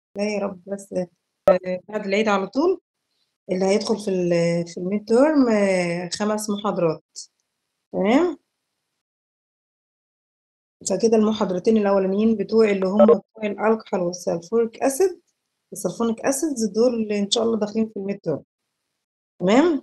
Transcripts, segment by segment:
لا يا رب بس آه، بعد العيد على طول اللي هيدخل في ال في الميد تيرم خمس محاضرات تمام فكده المحاضرتين الاولانيين بتوعي اللي هم بتوع الالكحول والسلفوريك اسيد السلفونيك اسيدز دول ان شاء الله داخلين في الميد تيرم تمام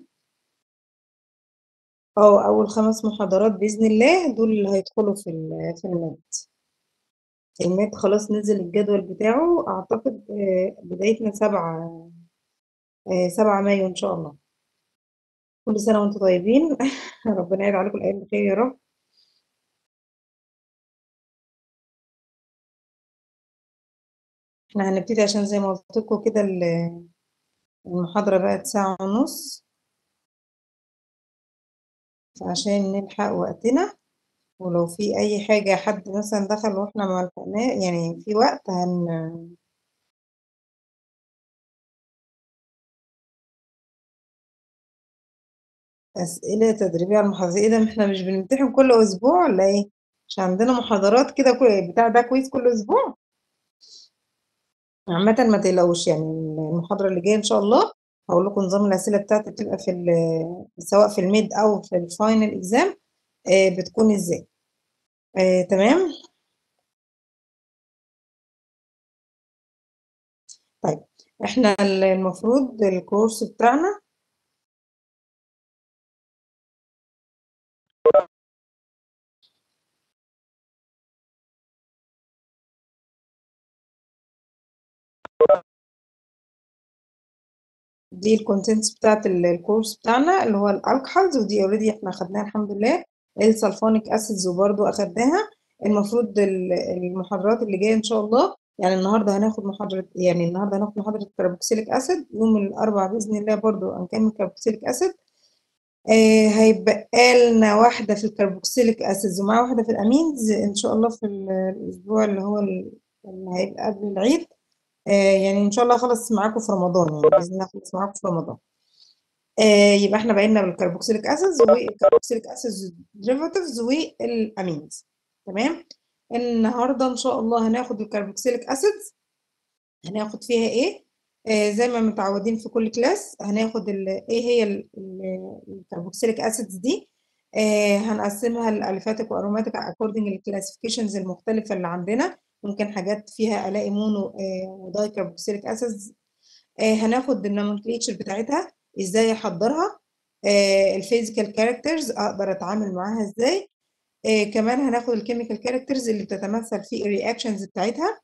اه اول خمس محاضرات باذن الله دول اللي هيدخلوا في ال في المات المات خلاص نزل الجدول بتاعه اعتقد آه، بدايتنا سبعة آه، سبعة مايو ان شاء الله كل سنة وانتم طيبين ربنا يعيد عليكم الايام بخير يا رب احنا هنبتدي عشان زي ما قلت لكم كده ال- المحاضرة بقت ساعة ونص عشان نلحق وقتنا ولو في أي حاجة حد مثلا دخل وإحنا ما لحقناه يعني في وقت هن أسئلة تدريبية على المحاضرة إيه ده إحنا مش بنمتحن كل أسبوع ولا إيه؟ مش عندنا محاضرات كده كل بتاع ده كويس كل أسبوع؟ عامة ما تقلقوش يعني المحاضرة اللي جاية إن شاء الله هقول لكم نظام الأسئلة بتاعتي بتبقى في ال- سواء في الميد أو في الفاينل إكزام بتكون إزاي آه، تمام طيب احنا المفروض الكورس بتاعنا دي الكونتنتس بتاعت ال- الكورس بتاعنا اللي هو الالكحولز ودي اوريدي احنا اخدناها الحمد لله السلفونيك اسيدز وبرده اخدناها المفروض ال- المحاضرات اللي جايه ان شاء الله يعني النهارده هناخد محاضره يعني النهارده هناخد محاضره كربوكسيليك اسيد يوم الاربعاء باذن الله برضو هنكمل كربوكسيليك اسيد آه هيبقى لنا واحده في الكربوكسيليك اسيدز ومعاها واحده في الامينز ان شاء الله في ال- الاسبوع اللي هو ال- اللي هيبقى قبل العيد آه يعني ان شاء الله اخلص معاكم في رمضان يعني باذن الله اخلص معاكم في رمضان آه يبقى احنا بقينا بالكربوكسيليك اسيدز والكربوكسيليك اسيدز ديريفاتيفز والامينز تمام النهارده ان شاء الله هناخد الكربوكسيليك اسيدز هناخد فيها ايه آه زي ما متعودين في كل كلاس هناخد ال ايه هي الكربوكسيليك اسيدز دي آه هنقسمها لاليفاتيك واروماتيك اكوردنج للكلاسيفيكيشنز المختلفه اللي عندنا ممكن حاجات فيها الاقي مونو آه وداي كربوكسيليك اسيدز آه هناخد النومنكليتشر بتاعتها ازاي احضرها آه الفيزيكال كاركترز اقدر اتعامل معاها ازاي آه كمان هناخد الكيميكال كاركترز اللي بتتمثل في الرياكشنز بتاعتها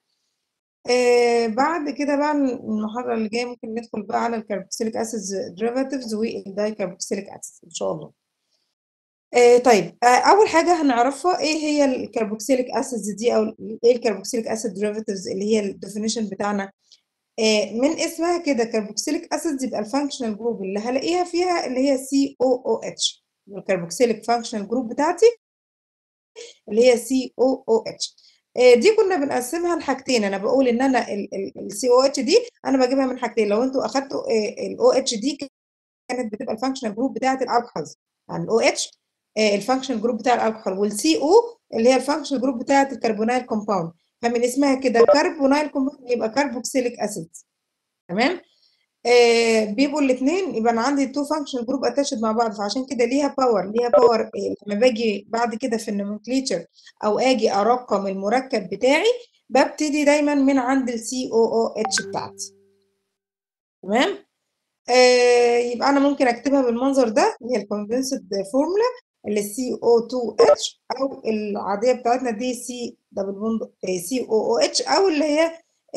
آه بعد كده بقى المحاضرة اللي جاية ممكن ندخل بقى على الكربوكسيليك اسيدز ديريفاتيفز والداي كربوكسيليك اسيدز ان شاء الله آه طيب آه اول حاجة هنعرفها ايه هي الكربوكسيليك اسيدز دي او ايه الكربوكسيليك اسيد ديريفاتيفز اللي هي الديفينيشن بتاعنا من اسمها كده كربوكسيليك اسيدز يبقى الفانكشنال جروب اللي هلاقيها فيها اللي هي سي او او اتش الكربوكسيليك فانكشنال جروب بتاعتي اللي هي سي او او اتش دي كنا بنقسمها لحاجتين انا بقول ان انا السي او اتش دي انا بجيبها من حاجتين لو انتوا اخدتوا الاو اتش دي كانت بتبقى الفانكشنال جروب بتاعت الالكحولز يعني الاو اتش الفانكشنال جروب بتاع الالكحول والسي او اللي هي الفانكشنال جروب بتاعت الكربونايل كومباوند فمن اسمها كده كربونايل كومباوند يبقى كربوكسيليك اسيد تمام آه بيبقوا الاثنين يبقى انا عندي تو فانكشن جروب اتاشد مع بعض فعشان كده ليها باور ليها باور آه لما باجي بعد كده في النومنكليتشر او اجي ارقم المركب بتاعي ببتدي دايما من عند السي او او اتش بتاعتي تمام آه يبقى انا ممكن اكتبها بالمنظر ده اللي هي الكوندنسد فورمولا اللي سي او 2 اتش او العاديه بتاعتنا دي سي دبل بوند سي او او اتش او اللي هي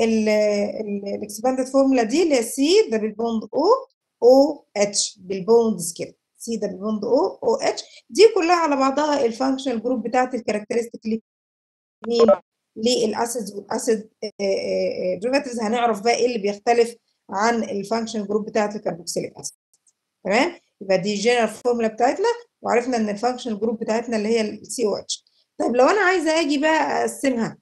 الاكسباندد فورمولا دي اللي هي سي دبل بوند او او اتش بالبوندز كده سي دبل بوند او او اتش دي كلها على بعضها الفانكشنال جروب بتاعت الكاركترستيك للاسيدز والاسيد ديريفاتيفز هنعرف بقى ايه اللي بيختلف عن الفانكشنال جروب بتاعت الكربوكسيليك اسيد تمام يبقى دي الجنرال فورمولا بتاعتنا وعرفنا ان الفانكشنال جروب بتاعتنا اللي هي السي او اتش طيب لو انا عايزه اجي بقى اقسمها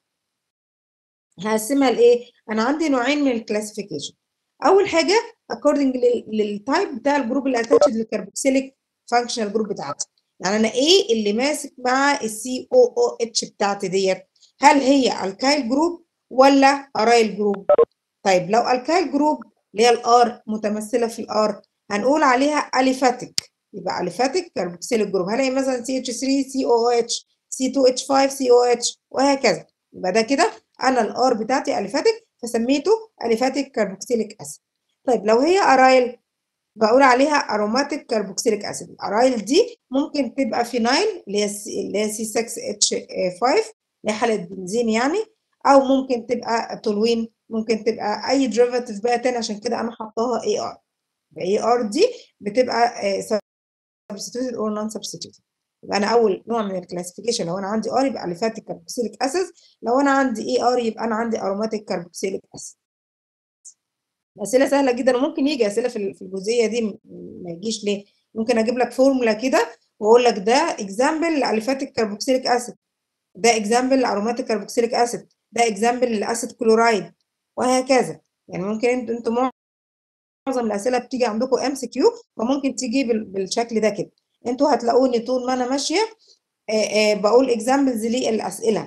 هقسمها لايه انا عندي نوعين من الكلاسيفيكيشن اول حاجه اكوردنج للتايب بتاع الجروب اللي اتاتشد للكربوكسيليك فانكشنال جروب بتاعتي يعني انا ايه اللي ماسك مع السي او او اتش بتاعتي ديت هل هي الكايل جروب ولا ارايل جروب طيب لو الكايل جروب اللي هي الار متمثله في الار هنقول عليها اليفاتيك يبقى اليفاتيك كربوكسيل جروب هلاقي مثلا سي اتش 3 سي او اتش سي 2 اتش 5 سي او اتش وهكذا يبقى ده كده انا الار بتاعتي اليفاتيك فسميته اليفاتيك كربوكسيليك اسيد طيب لو هي ارايل بقول عليها اروماتيك كربوكسيليك اسيد الارايل دي ممكن تبقى فينايل اللي هي اللي هي سي 6 اتش 5 اللي هي حاله بنزين يعني او ممكن تبقى تولوين ممكن تبقى اي ديريفاتيف بقى تاني عشان كده انا حطاها اي ار اي ار دي بتبقى سبستيتيوتد اور نون سبستيتيوتد يبقى انا اول نوع من الكلاسيفيكيشن لو انا عندي ار يبقى اليفاتيك كربوكسيليك اسيد لو انا عندي اي ار يبقى انا عندي اروماتيك كربوكسيليك اسيد اسئله سهله جدا وممكن يجي اسئله في الجزئيه دي ما يجيش ليه ممكن اجيب لك فورمولا كده واقول لك ده اكزامبل لاليفاتيك كربوكسيليك اسيد ده اكزامبل لاروماتيك كربوكسيليك اسيد ده اكزامبل للاسيد كلورايد وهكذا يعني ممكن انتوا انتوا معظم الاسئله بتيجي عندكم ام سي كيو فممكن تيجي بالشكل ده كده انتوا هتلاقوني طول ما انا ماشيه آآ آآ بقول اكزامبلز للاسئله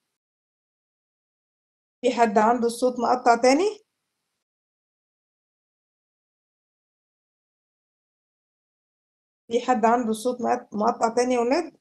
في حد عنده الصوت مقطع تاني في حد عنده الصوت مقطع تاني يا ولاد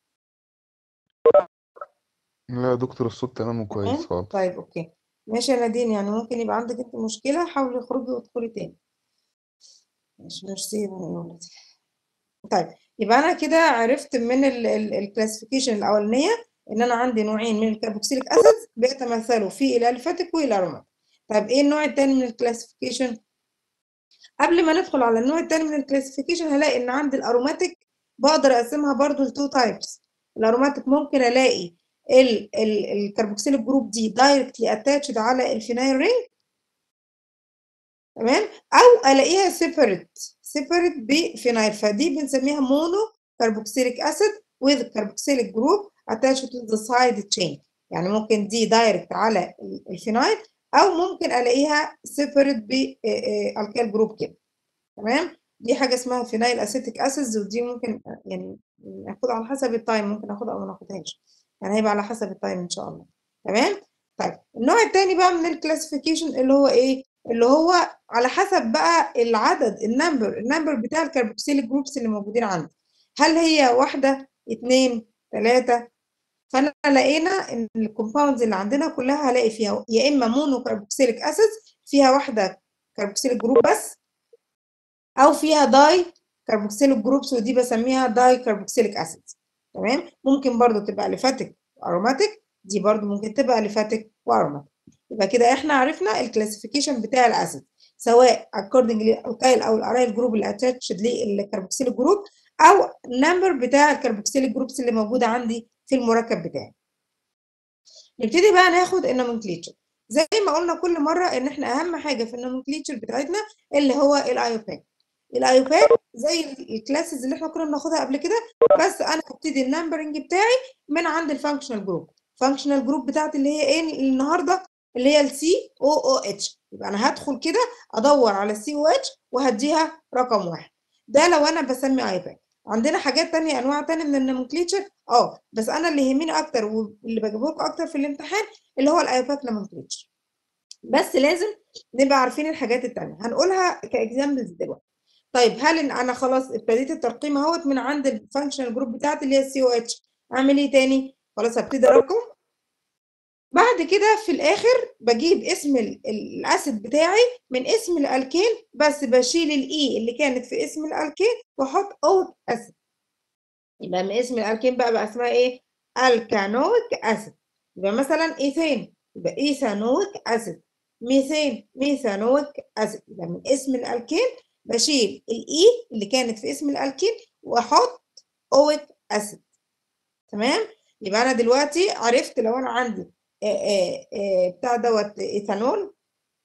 لا يا دكتور الصوت تمام وكويس خالص طيب اوكي ماشي يا نادين يعني ممكن يبقى عندك انت مشكله حاولي اخرجي وادخلي تاني مش ميرسي يا ولاد طيب يبقى انا كده عرفت من الكلاسيفيكيشن الاولانيه ان انا عندي نوعين من الكربوكسيليك اسيد بيتمثلوا في الالفاتيك والاروماتيك طيب ايه النوع الثاني من الكلاسيفيكيشن قبل ما ندخل على النوع الثاني من الكلاسيفيكيشن هلاقي ان عندي الاروماتيك بقدر اقسمها برضو لتو تايبس الاروماتيك ممكن الاقي الكربوكسيليك جروب دي دايركتلي اتاتشد على الفينايل رينج تمام او الاقيها سيبريت سيبريت بفينايل فدي بنسميها مونو كربوكسيليك اسيد with carboxylic group attached to the side chain يعني ممكن دي دايركت على الفينايل او ممكن الاقيها سيبريت بالكال جروب كده تمام دي حاجه اسمها فينايل اسيتيك اسيدز ودي ممكن يعني ناخدها على حسب التايم ممكن ناخدها او ما ناخدهاش يعني هيبقى على حسب التايم ان شاء الله تمام طيب النوع الثاني بقى من الكلاسيفيكيشن اللي هو ايه اللي هو على حسب بقى العدد النمبر النمبر بتاع الكربوكسيليك جروبس اللي موجودين عندي هل هي واحده اثنين ثلاثه فانا لقينا ان الكومباوندز اللي عندنا كلها هلاقي فيها يا اما مونو كربوكسيليك اسيد فيها واحده كربوكسيليك جروب بس او فيها داي كربوكسيليك جروبس ودي بسميها داي كربوكسيليك اسيد تمام ممكن برضو تبقى اليفاتيك واروماتيك دي برضو ممكن تبقى اليفاتيك واروماتيك يبقى كده احنا عرفنا الكلاسيفيكيشن بتاع الاسيد سواء according للالكايل او الارايل جروب اللي اتاتشد للكربوكسيليك جروب او النمبر بتاع الكربوكسيليك جروبس اللي موجوده عندي في المركب بتاعي نبتدي بقى ناخد النومنكليتشر زي ما قلنا كل مره ان احنا اهم حاجه في النومنكليتشر بتاعتنا اللي هو الايوباك الايوباك زي الكلاسز اللي احنا كنا بناخدها قبل كده بس انا هبتدي النمبرنج بتاعي من عند الفانكشنال جروب الفانكشنال جروب بتاعتي اللي هي ايه النهارده اللي هي السي او او اتش يبقى انا هدخل كده ادور على السي او اتش وهديها رقم واحد ده لو انا بسمي ايباك عندنا حاجات تانية انواع تانية من النومنكليتشر اه بس انا اللي يهمني اكتر واللي بجيبه لكم اكتر في الامتحان اللي هو الايباك نومنكليتشر بس لازم نبقى عارفين الحاجات التانية هنقولها كاكزامبلز دلوقتي طيب هل إن انا خلاص ابتديت الترقيم اهوت من عند الفانكشنال جروب بتاعتي اللي هي السي او اتش اعمل ايه تاني خلاص هبتدي ارقم بعد كده في الاخر بجيب اسم الاسيد بتاعي من اسم الالكين بس بشيل الاي اللي كانت في اسم الالكين واحط اوت اسيد يبقى من اسم الالكين بقى بقى اسمها ايه الكانويك اسيد يبقى مثلا ايثين يبقى ايثانويك اسيد ميثين ميثانويك اسيد يبقى من اسم الالكين بشيل الاي اللي كانت في اسم الالكين واحط اويك اسيد تمام يبقى انا دلوقتي عرفت لو انا عندي آآ آآ بتاع دوت ايثانول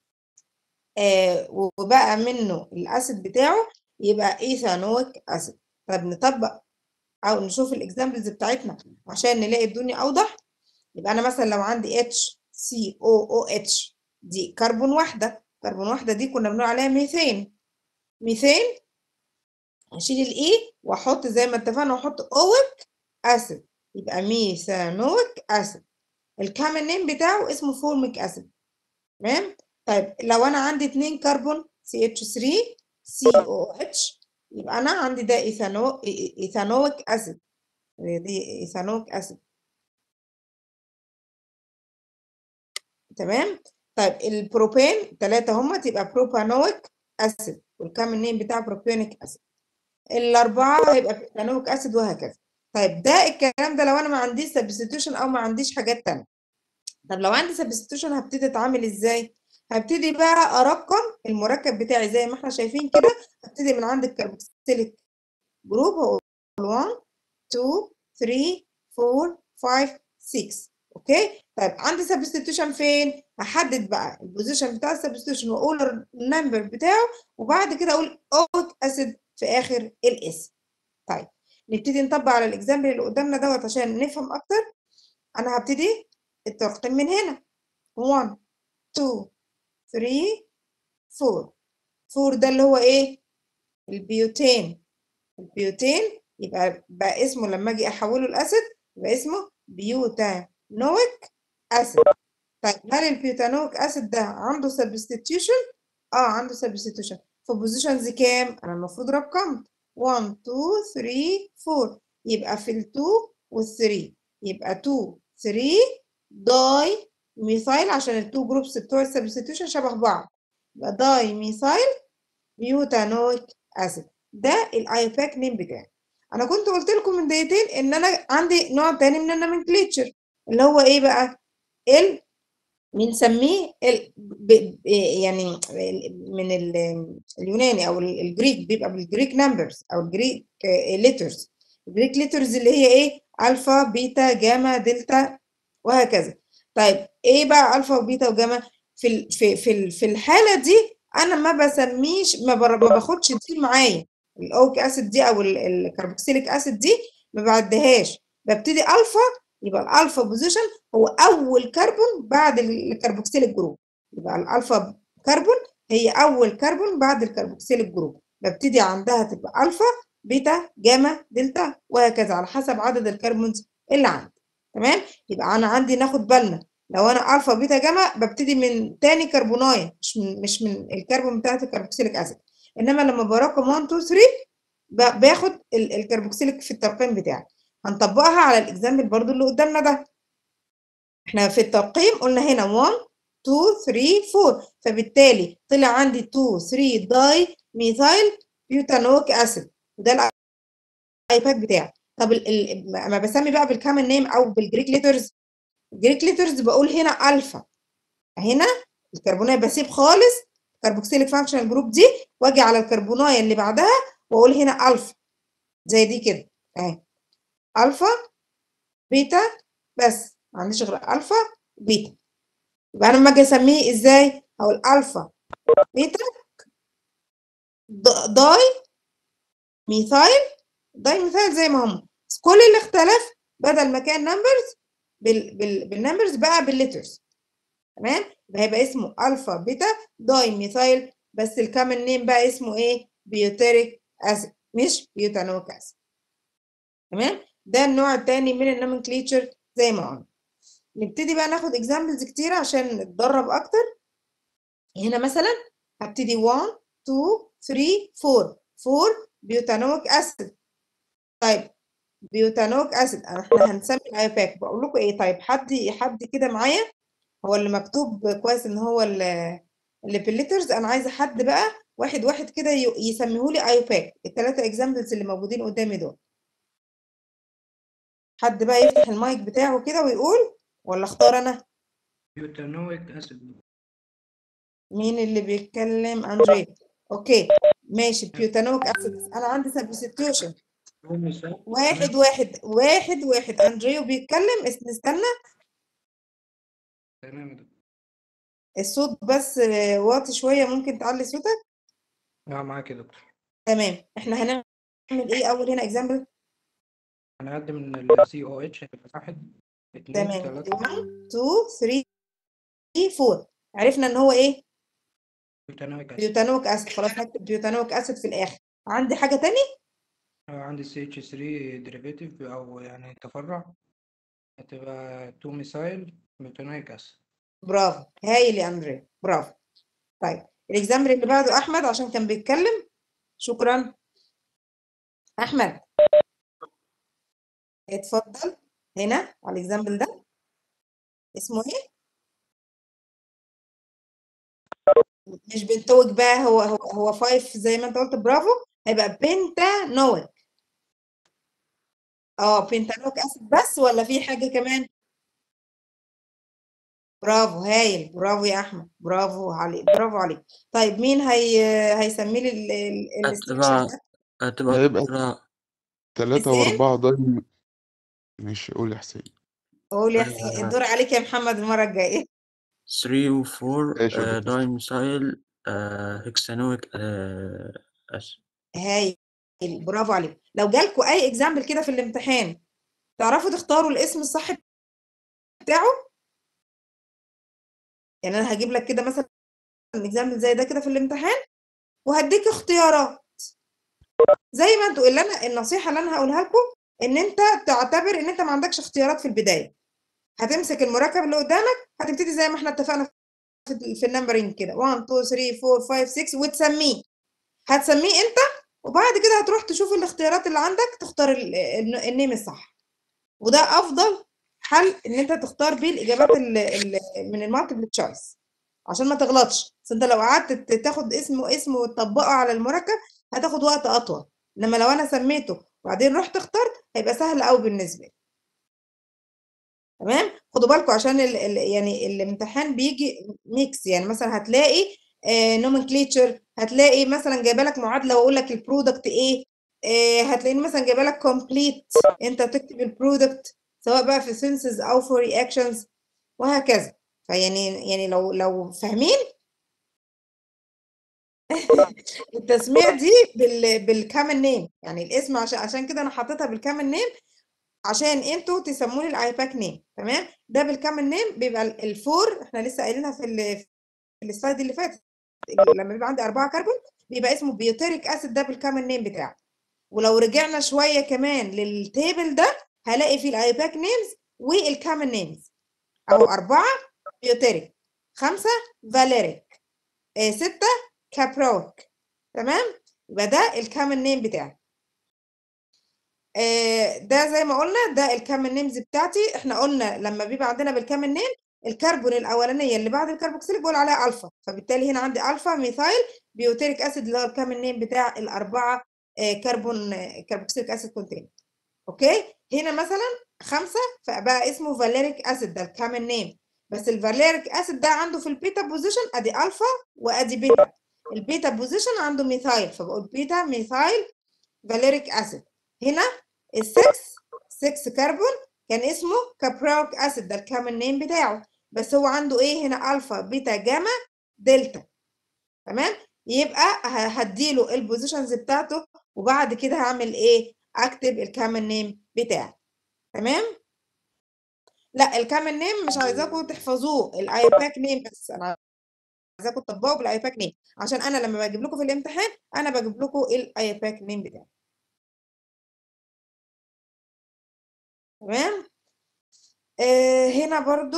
وبقى منه الاسيد بتاعه يبقى ايثانويك اسيد طب نطبق او نشوف الاكزامبلز بتاعتنا عشان نلاقي الدنيا اوضح يبقى انا مثلا لو عندي اتش سي او او اتش دي كربون واحده كربون واحده دي كنا بنقول عليها ميثين ميثين هشيل الاي واحط زي ما اتفقنا واحط اويك اسيد يبقى ميثانويك اسيد الكامل نيم بتاعه اسمه فورميك اسيد تمام طيب لو انا عندي اتنين كربون CH3 COOH يبقى انا عندي ده ايثانو ايثانويك اسيد دي ايثانويك اسيد تمام طيب البروبين ثلاثة هما تبقى بروبانويك اسيد والكامل نيم بتاع بروبيونيك اسيد الأربعة هيبقى بروبانويك اسيد وهكذا طيب ده الكلام ده لو انا ما عنديش سبستيوشن او ما عنديش حاجات تانية طب لو عندي سبستيوشن هبتدي اتعامل ازاي هبتدي بقى ارقم المركب بتاعي زي ما احنا شايفين كده هبتدي من عند الكربوكسيليك جروب هقول 1 2 3 4 5 6 اوكي طيب عندي سبستيوشن فين هحدد بقى البوزيشن بتاع السبستيوشن واقول النمبر بتاعه وبعد كده اقول اوك اسيد في اخر الاسم طيب نبتدي نطبق على الاكزامبل اللي قدامنا دوت عشان نفهم اكتر انا هبتدي الترقيم من هنا 1 2 3 4 4 ده اللي هو ايه البيوتين البيوتين يبقى بقى اسمه لما اجي احوله لاسيد يبقى اسمه بيوتانويك اسيد طيب هل البيوتانويك اسيد ده عنده سبستيتيوشن اه عنده سبستيتيوشن في بوزيشنز كام انا المفروض رقمت 1 2 3 4 يبقى في ال 2 وال 3 يبقى 2 3 داي ميثايل عشان التو جروبس بتوع السبستيوشن شبه بعض يبقى داي ميثايل بيوتانويك اسيد ده الايباك نيم بتاعي انا كنت قلت لكم من دقيقتين ان انا عندي نوع تاني من النومنكليتشر اللي هو ايه بقى ال بنسميه ال ب ب يعني من ال اليوناني او الجريك بيبقى بالجريك نمبرز او الجريك ليترز الجريك ليترز اللي هي ايه الفا بيتا جاما دلتا وهكذا طيب ايه بقى الفا وبيتا وجاما في ال في في في الحاله دي انا ما بسميش ما, ما باخدش دي معايا الاوك اسيد دي او الكربوكسيليك اسيد دي ما بعدهاش ببتدي الفا يبقى الالفا بوزيشن هو اول كربون بعد الكربوكسيليك جروب يبقى الالفا كربون هي اول كربون بعد الكربوكسيليك جروب ببتدي عندها تبقى الفا بيتا جاما دلتا وهكذا على حسب عدد الكربونز اللي عندي تمام يبقى انا عندي ناخد بالنا لو انا الفا بيتا جاما ببتدي من تاني كربونايه مش من مش من الكربون بتاعت الكربوكسيليك اسيد انما لما برقم 1 2 3 باخد الكربوكسيليك في الترقيم بتاعي هنطبقها على الاكزامبل برضو اللي قدامنا ده احنا في الترقيم قلنا هنا 1 2 3 4 فبالتالي طلع عندي 2 3 داي ميثايل بيوتانويك اسيد وده الايباك بتاعي طب لما بسمي بقى بالكامن نيم او بالجريك ليترز الجريك ليترز بقول هنا الفا هنا الكربونايه بسيب خالص كربوكسيليك فانكشنال جروب دي واجي على الكربونايه اللي بعدها واقول هنا الفا زي دي كده اهي الفا بيتا بس ما عنديش غير الفا بيتا يبقى انا لما اجي اسميه ازاي هقول الفا بيتا داي ميثايل داي ميثايل زي ما هم كل اللي اختلف بدل ما كان نمبرز بال بال بالنمبرز بقى بالليترز تمام يبقى هيبقى اسمه الفا بيتا داي ميثايل بس الكامن نيم بقى اسمه ايه بيوتيريك اسيد مش بيوتانويك اسيد تمام ده النوع الثاني من النومنكليتشر زي ما قلنا نبتدي بقى ناخد اكزامبلز كتير عشان نتدرب اكتر هنا مثلا هبتدي 1 2 3 4 4 بيوتانويك اسيد طيب بيوتانويك اسيد احنا هنسمي الايباك بقول لكم ايه طيب حد حد كده معايا هو اللي مكتوب كويس ان هو اللي بالليترز انا عايزه حد بقى واحد واحد كده يسميه لي ايباك الثلاثه اكزامبلز اللي موجودين قدامي دول حد بقى يفتح المايك بتاعه كده ويقول ولا اختار انا بيوتانويك اسيد مين اللي بيتكلم اندري اوكي ماشي بيوتانويك اسيد انا عندي سبستيوشن واحد واحد واحد واحد اندريو بيتكلم نستنى تمام الصوت بس واطي شويه ممكن تعلي صوتك اه معاك يا دكتور تمام احنا هنعمل ايه اول هنا اكزامبل هنقدم من ال سي او اتش هيبقى واحد اتنين تمام تلاتة 1 2 3 4 عرفنا ان هو ايه بيوتانويك اسيد بيوتانويك اسيد خلاص هكتب بيوتانويك اسيد في الاخر عندي حاجه تاني آه، عندي سي اتش 3 ديريفيتيف او يعني تفرع هتبقى 2 ميثايل بيوتانويك اسيد برافو هايل يا اندري برافو طيب الاكزامبل اللي بعده احمد عشان كان بيتكلم شكرا احمد اتفضل هنا على الاكزامبل ده اسمه ايه مش بنتوج بقى هو هو هو فايف زي ما انت قلت برافو هيبقى بنتا نوك اه بنتا نوك اسيد بس ولا في حاجه كمان برافو هايل برافو يا احمد برافو عليك برافو عليك طيب مين هي هيسمي لي ال- ال- الاستكشن هتبقى ده هتبقى هيبقى دكتورة تلاتة حسين وأربعة دايم مش قول يا حسين قول يا حسين الدور عليك يا محمد المره الجايه 3 و 4 ماشي يا دكتور دايميثايل هكسانويك أسيد هايل برافو عليك لو جالكوا اي اكزامبل كده في الامتحان تعرفوا تختاروا الاسم الصح بتاعه يعني انا هجيب لك كده مثلا اكزامبل زي ده كده في الامتحان وهديك اختيارات زي ما انتوا اللي انا النصيحه اللي انا هقولها لكم ان انت تعتبر ان انت ما عندكش اختيارات في البدايه هتمسك المركب اللي قدامك هتبتدي زي ما احنا اتفقنا في, في النمبرين كده 1 2 3 4 5 6 وتسميه هتسميه انت وبعد كده هتروح تشوف الاختيارات اللي عندك تختار ال- ال- النيم الصح وده افضل حل ان انت تختار بيه الاجابات ال ال من المالتيبل تشويس عشان ما تغلطش بس انت لو قعدت ت- تاخد اسمه اسمه وتطبقه على المركب هتاخد وقت اطول انما لو انا سميته وبعدين رحت اخترت هيبقى سهل قوي بالنسبه لي تمام خدوا بالكم عشان ال ال يعني الامتحان بيجي ميكس يعني مثلا هتلاقي نومنكليتشر هتلاقي مثلا جايبه لك معادله واقول لك البرودكت ايه آه، هتلاقيني مثلا جايبه لك كومبليت انت تكتب البرودكت سواء بقى في سنسز او في رياكشنز وهكذا فيعني يعني لو لو فاهمين التسمية دي بال بالكامل نيم يعني الاسم عشان عشان كده انا حطيتها بالكامل نيم عشان انتوا تسموا لي الايباك نيم تمام ده بالكامل نيم بيبقى ال- الفور احنا لسه قايلينها في ال- في السلايد اللي فاتت لما بيبقى عندي أربعة كربون بيبقى اسمه بيوتيريك اسيد ده بالكامل نيم بتاعه ولو رجعنا شوية كمان للتيبل ده هلاقي فيه الايباك نيمز والكامل نيمز اهو أربعة بيوتيريك خمسة فاليريك آه ستة كابروك تمام يبقى ده الكامل نيم بتاعي آه، ده زي ما قلنا ده الكامل نيمز بتاعتي احنا قلنا لما بيبقى عندنا بالكامل نيم الكربون الاولانيه اللي بعد الكربوكسيليك بقول عليها الفا فبالتالي هنا عندي الفا ميثايل بيوتيريك اسيد اللي هو الكامل نيم بتاع الاربعه آه، كربون آه، كربوكسيليك اسيد كونتين اوكي هنا مثلا خمسه فبقى اسمه فاليريك اسيد ده الكامل نيم بس الفاليريك اسيد ده عنده في البيتا بوزيشن ادي الفا وادي بيتا البيتا بوزيشن عنده ميثايل فبقول بيتا ميثايل فاليريك اسيد هنا السكس 6 كربون كان اسمه كابروك اسيد ده الكامل نيم بتاعه بس هو عنده ايه هنا الفا بيتا جاما دلتا تمام يبقى ه- هديله البوزيشنز بتاعته وبعد كده هعمل ايه اكتب الكامل نيم بتاعي تمام لا الكامل نيم مش عايزاكم تحفظوه الايباك نيم بس انا عايزاكم تطبقوا بالايباك نيم عشان انا لما بجيب لكم في الامتحان انا بجيب لكم الايباك نيم بتاعي تمام آه هنا برضو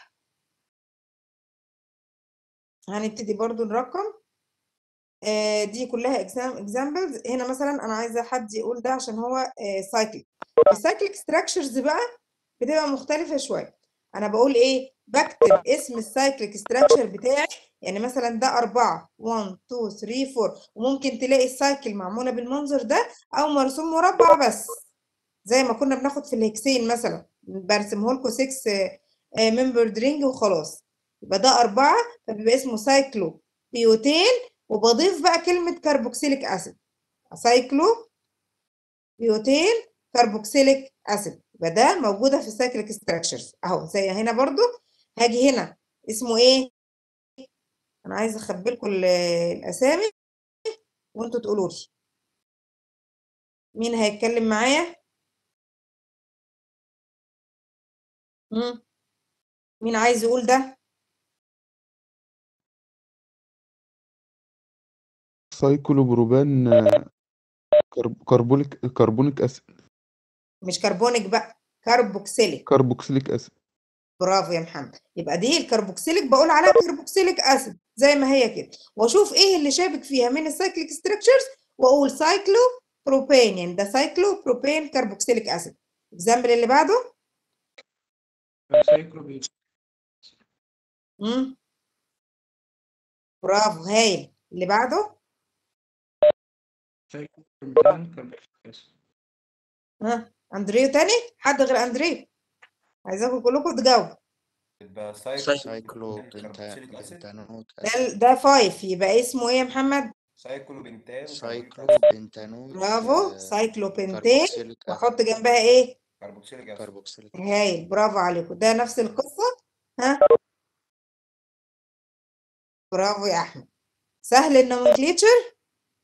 هنبتدي برضو نرقم آه دي كلها اكزامبلز هنا مثلا انا عايزه حد يقول ده عشان هو سايكليك السايكليك ستراكشرز بقى بتبقى مختلفه شويه انا بقول ايه بكتب اسم السايكليك ستراكشر بتاعي يعني مثلا ده أربعة 1 2 3 4 وممكن تلاقي السايكل معموله بالمنظر ده او مرسوم مربع بس زي ما كنا بناخد في الهكسين مثلا برسمه لكم 6 ممبر درينج وخلاص يبقى ده أربعة فبيبقى اسمه سايكلو بيوتين وبضيف بقى كلمة كربوكسيليك أسيد سايكلو بيوتين كربوكسيليك أسيد يبقى ده موجودة في السايكليك ستراكشرز أهو زي هنا برضو هاجي هنا اسمه إيه؟ أنا عايزة أخبي لكم ال- الأسامي وأنتوا تقولوا لي مين هيتكلم معايا؟ مم. مين عايز يقول ده؟ سايكلوبروبان آه، كرب- كربونيك كربونيك اسيد مش كربونيك بقى كربوكسيليك كربوكسيليك اسيد برافو يا محمد يبقى دي الكربوكسيليك بقول عليها كربوكسيليك اسيد زي ما هي كده واشوف ايه اللي شابك فيها من السايكليك ستراكشرز واقول سايكلو بروبين يعني ده سايكلو بروبين كربوكسيليك اسيد اكزامبل اللي بعده سايكلو امم برافو هايل اللي بعده سايكلو بنتان كربوكسيليك أسيد. ها اندريو تاني حد غير اندريو عايزاكم كلكم تجاوبوا يبقى سايكلو سايكلو سايكلو كربوكسيليك أسيد بنتانوت ده ده فايف يبقى اسمه ايه يا محمد سايكلو بنتان سايكلو بنتانوت برافو آه، سايكلوبنتين كربوكسيليك أسيد واحط جنبها ايه كربوكسيليك أسيد كربوكسيليك هايل برافو عليكم ده نفس القصة ها برافو يا احمد سهل النومنكليتشر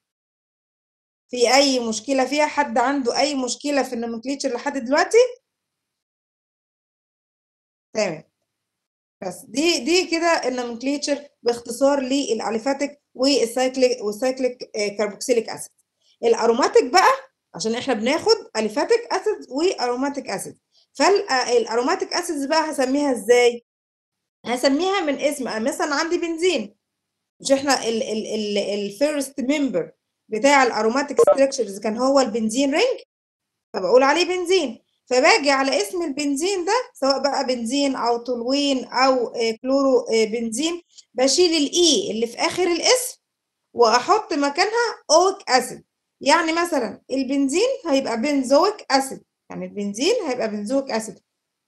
في اي مشكلة فيها حد عنده اي مشكلة في النومنكليتشر لحد دلوقتي تمام بس دي دي كده النومنكليتشر باختصار للاليفاتيك والسايكليك والسايكليك آه، كربوكسيليك اسيد الاروماتيك بقى عشان احنا بناخد اليفاتيك اسيد واروماتيك اسيد فالاروماتيك اسيدز بقى هسميها ازاي هسميها من اسم أنا مثلا عندي بنزين مش احنا الفيرست ممبر بتاع الاروماتيك ستراكشرز كان هو البنزين رينج فبقول عليه بنزين فباجي على اسم البنزين ده سواء بقى بنزين او تولوين او آه، كلورو آه، بنزين بشيل الاي اللي في اخر الاسم واحط مكانها اويك اسيد يعني مثلا البنزين هيبقى بنزويك اسيد يعني البنزين هيبقى بنزويك اسيد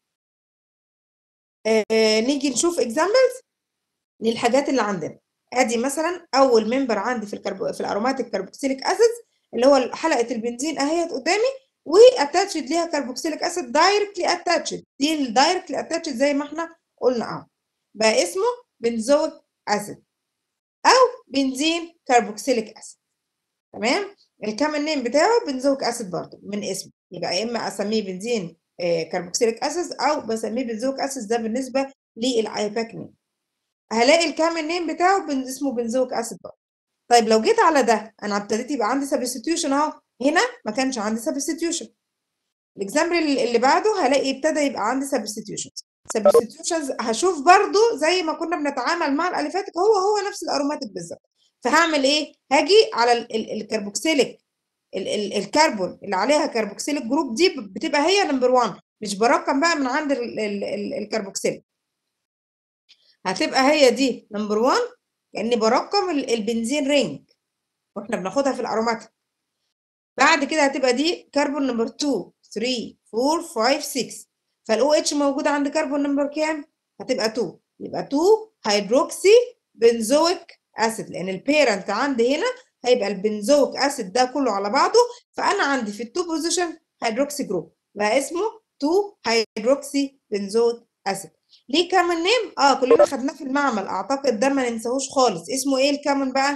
آه نيجي نشوف اكزامبلز للحاجات اللي عندنا ادي مثلا اول ممبر عندي في الكربو في الاروماتيك كربوكسيليك اسيدز اللي هو حلقه البنزين اهيت قدامي واتاتشد ليها كربوكسيليك اسيد دايركتلي اتاتشد دي الدايركتلي اتاتشد زي ما احنا قلنا اهو بقى اسمه بنزويك اسيد او بنزين كربوكسيليك اسيد تمام الكامل نيم بتاعه بنزويك اسيد برضه من اسمه يبقى يا اما اسميه بنزين آه، كربوكسيليك اسيد او بسميه بنزويك اسيد ده بالنسبه للايباك نيم هلاقي الكامل نيم بتاعه بن- اسمه بنزويك اسيد برضه طيب لو جيت على ده انا ابتديت يبقى عندي سبستيوشن اهو هنا ما كانش عندي سبستيوشن الاكزامبل اللي اللي بعده هلاقي ابتدى يبقى عندي سبستيوشنز سبستيوشنز هشوف برضو زي ما كنا بنتعامل مع الاليفاتيك هو هو نفس الاروماتيك بالظبط فهعمل ايه هاجي على ال- ال- الكربوكسيليك ال- ال- الكربون اللي عليها كربوكسيليك جروب دي بتبقى هي نمبر 1 مش برقم بقى من عند ال- ال- ال- الكربوكسيليك هتبقى هي دي نمبر 1 كاني برقم ال- البنزين رينج واحنا بناخدها في الاروماتيك بعد كده هتبقى دي كربون نمبر 2 3 4 5 6 فالاو اتش موجوده عند كربون نمبر كام هتبقى 2 يبقى 2 هيدروكسي بنزويك اسيد لان البيرنت عندي هنا هيبقى البنزويك اسيد ده كله على بعضه فانا عندي في التو بوزيشن هيدروكسي جروب بقى اسمه 2 هيدروكسي بنزويك اسيد ليه كامن نيم اه كلنا خدناه في المعمل اعتقد ده ما ننساهوش خالص اسمه ايه الكامن بقى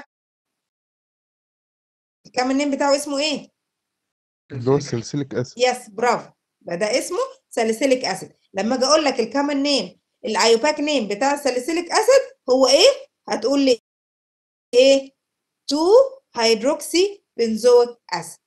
الكامن نيم بتاعه اسمه ايه اللي هو السلسليك اسيد يس برافو يبقى ده اسمه ساليسيليك اسيد لما اجي اقول لك الكامن نيم الايوباك نيم بتاع الساليسيليك اسيد هو ايه هتقول لي ايه 2 هيدروكسي بنزويك اسيد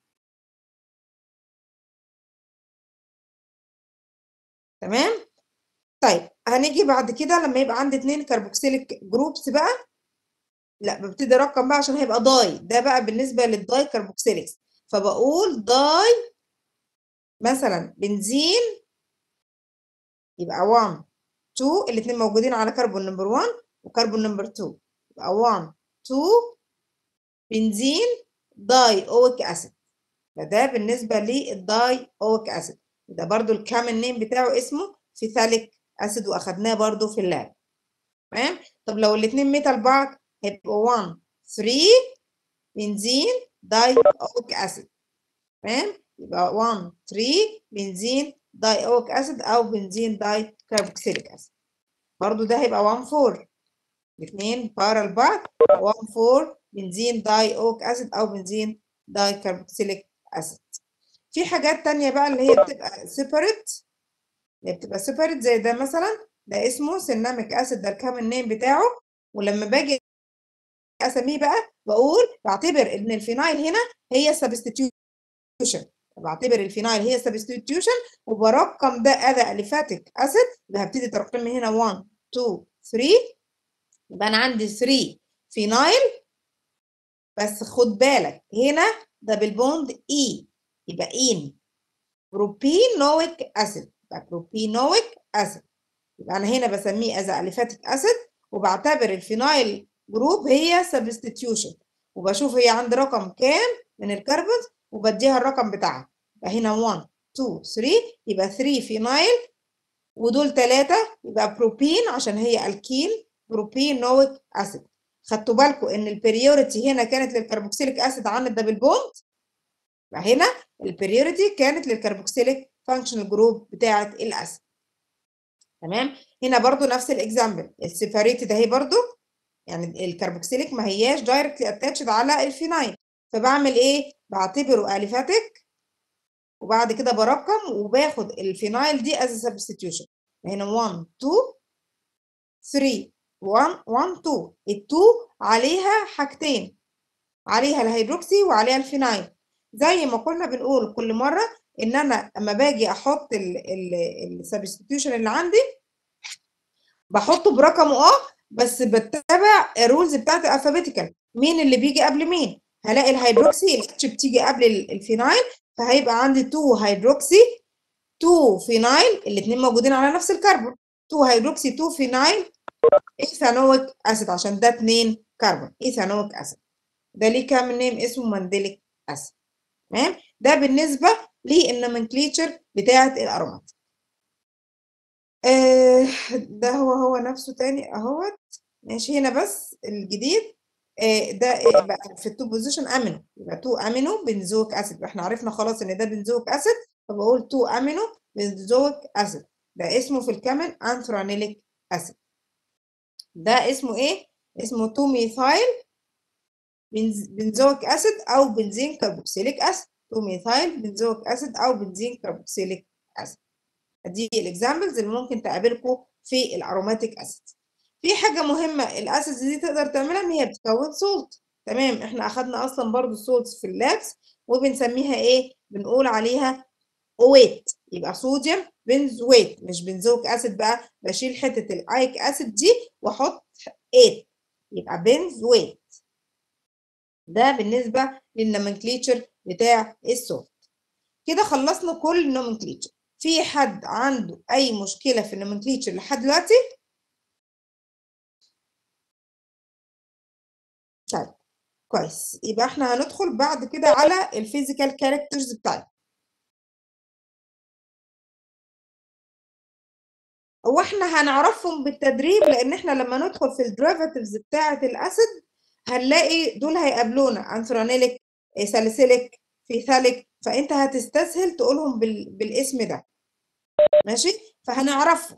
تمام طيب هنيجي بعد كده لما يبقى عندي اتنين كربوكسيليك جروبس بقى لا ببتدي ارقم بقى عشان هيبقى داي ده بقى بالنسبه للداي كربوكسيليكس فبقول داي مثلا بنزين يبقى 1 2 الاثنين موجودين على كربون نمبر 1 وكربون نمبر 2 يبقى 1 2 بنزين داي اويك اسيد فده بالنسبه للداي اويك اسيد ده برضو الكامن نيم بتاعه اسمه فيثاليك اسيد واخدناه برضو في اللاب تمام طب لو الاثنين ميتال بعض هيبقوا 1 3 بنزين داي اويك اسيد تمام يبقى 1 3 بنزين داي اويك اسيد او بنزين داي كربوكسيليك اسيد برضو ده هيبقى 1 4 الاثنين بارا لبعض 1 4 بنزين داي اويك اسيد او بنزين داي كربوكسيليك اسيد في حاجات تانية بقى اللي هي بتبقى سيبريت اللي بتبقى سيبريت زي ده مثلا ده اسمه سيناميك اسيد ده الكامن نيم بتاعه ولما باجي اسميه بقى بقول بعتبر ان الفينايل هنا هي سبستيتيوشن بعتبر الفينايل هي سبستيتيوشن وبرقم ده اذا اليفاتيك اسيد يبقى هبتدي ترقيم من هنا 1 2 3 يبقى انا عندي 3 فينايل بس خد بالك هنا ده بالبوند اي يبقى ان بروبينويك اسيد يبقى بروبينويك اسيد يبقى انا هنا بسميه از اليفاتيك اسيد وبعتبر الفينايل جروب هي سبستيتيوشن وبشوف هي عند رقم كام من الكربونز وبديها الرقم بتاعها يبقى هنا 1 2 3 يبقى 3 فينايل ودول ثلاثة يبقى بروبين عشان هي الكيل بروبينويك اسيد خدتوا بالكم ان البريوريتي هنا كانت للكربوكسيليك اسيد عن الدبل بوند يبقى هنا البريوريتي كانت للكربوكسيليك فانكشنال جروب بتاعه الاسيد تمام هنا برضو نفس الاكزامبل السيباريتد اهي برضو يعني الكربوكسيليك ما هياش دايركتلي اتاتشد على الفينايل فبعمل ايه بعتبره اليفاتيك وبعد كده برقم وباخد الفينايل دي از سبستيتيوشن هنا 1 2 3 1 1 2 ال 2 عليها حاجتين عليها الهيدروكسي وعليها الفينايل زي ما كنا بنقول كل مره ان انا اما باجي احط السبستيتيوشن اللي عندي بحطه برقمه اه بس بتابع الرولز بتاعت الالفابيتيكال مين اللي بيجي قبل مين هلاقي الهيدروكسي الاتش بتيجي قبل الفينايل فهيبقى عندي 2 هيدروكسي 2 فينايل الاثنين موجودين على نفس الكربون 2 هيدروكسي 2 فينايل ايثانويك اسيد عشان ده 2 كربون ايثانويك اسيد ده ليه كام نيم اسمه مانديليك اسيد تمام ده بالنسبه للنومنكليتشر بتاعه الارومات آه ده هو هو نفسه تاني اهوت ماشي هنا بس الجديد آه ده آه بقى في التو بوزيشن امينو يبقى 2 امينو بنزويك اسيد احنا عرفنا خلاص ان ده بنزويك اسيد فبقول 2 امينو بنزويك اسيد ده اسمه في الكامل انثرانيليك اسيد ده اسمه ايه اسمه 2 ميثايل بنزويك اسيد او بنزين كربوكسيليك اسيد 2 ميثايل بنزويك اسيد او بنزين كربوكسيليك اسيد دي الاكزامبلز اللي ممكن تقابلكم في الاروماتيك اسيد في حاجه مهمه الاسيدز دي تقدر تعملها ان هي بتكون سولت تمام احنا اخدنا اصلا برضو السولتس في اللابس وبنسميها ايه بنقول عليها اويت يبقى صوديوم بنزويت مش بنزويك اسيد بقى بشيل حته الايك اسيد دي واحط 8 يبقى بنزويت ده بالنسبه للنومنكليتشر بتاع السولت كده خلصنا كل النومنكليتشر في حد عنده اي مشكله في النومنكليتشر لحد دلوقتي طيب كويس يبقى احنا هندخل بعد كده على الفيزيكال كاركترز بتاعتنا واحنا هنعرفهم بالتدريب لان احنا لما ندخل في الديريفاتيفز بتاعه الاسيد هنلاقي دول هيقابلونا انثرانيليك ساليسيليك فيثاليك فانت هتستسهل تقولهم بال... بالاسم ده ماشي فهنعرفهم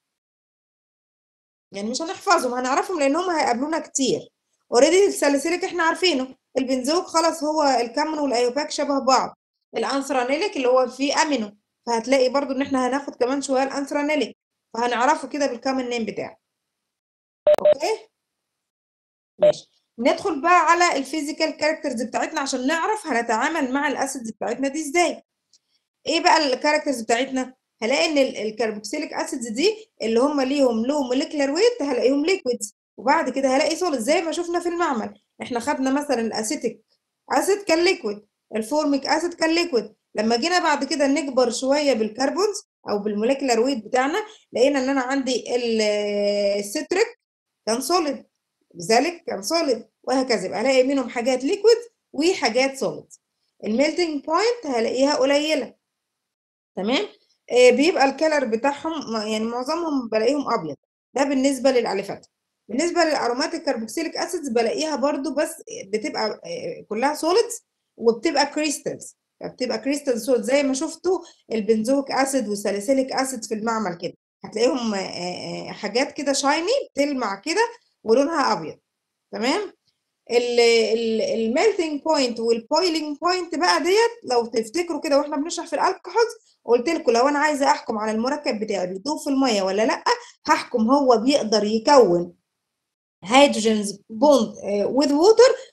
يعني مش هنحفظهم هنعرفهم لان هم هيقابلونا كتير اوريدي الساليسيليك احنا عارفينه البنزويك خلاص هو الكامن والايوباك شبه بعض الانثرانيليك اللي هو فيه امينو فهتلاقي برضو ان احنا هناخد كمان شويه الانثرانيليك فهنعرفه كده بالكامن نيم بتاعه اوكي ماشي ندخل بقى على الفيزيكال كاركترز بتاعتنا عشان نعرف هنتعامل مع الاسيدز بتاعتنا دي ازاي ايه بقى الكاركترز بتاعتنا هلاقي ان الكربوكسيليك اسيدز دي اللي هم ليهم لو موليكولار ويت هلاقيهم ليكويدز وبعد كده هلاقي سوليد زي ما شفنا في المعمل احنا خدنا مثلا الاسيتيك اسيد كان ليكويد الفورميك اسيد كان ليكويد لما جينا بعد كده نكبر شويه بالكربونز او بالموليكولار ويت بتاعنا لقينا ان انا عندي السيتريك كان سوليد لذلك كان سوليد وهكذا يبقى هلاقي منهم حاجات ليكويد وحاجات سوليد الميلتنج بوينت هلاقيها قليله تمام آه بيبقى الكلر بتاعهم يعني معظمهم بلاقيهم ابيض ده بالنسبه للاليفات بالنسبه للاروماتيك كربوكسيليك اسيدز بلاقيها برضو بس بتبقى آه كلها سوليدز وبتبقى كريستالز فبتبقى كريستال سوليد زي ما شفتوا البنزويك اسيد والساليسيليك اسيد في المعمل كده هتلاقيهم آه حاجات كده شايني بتلمع كده ولونها ابيض تمام الميلتنج بوينت والبويلنج بوينت بقى ديت لو تفتكروا كده واحنا بنشرح في الالكحولز قلت لكم لو انا عايزه احكم على المركب بتاعي بيدوب في الميه ولا لا هحكم هو بيقدر يكون هيدروجينز بوند وذ ووتر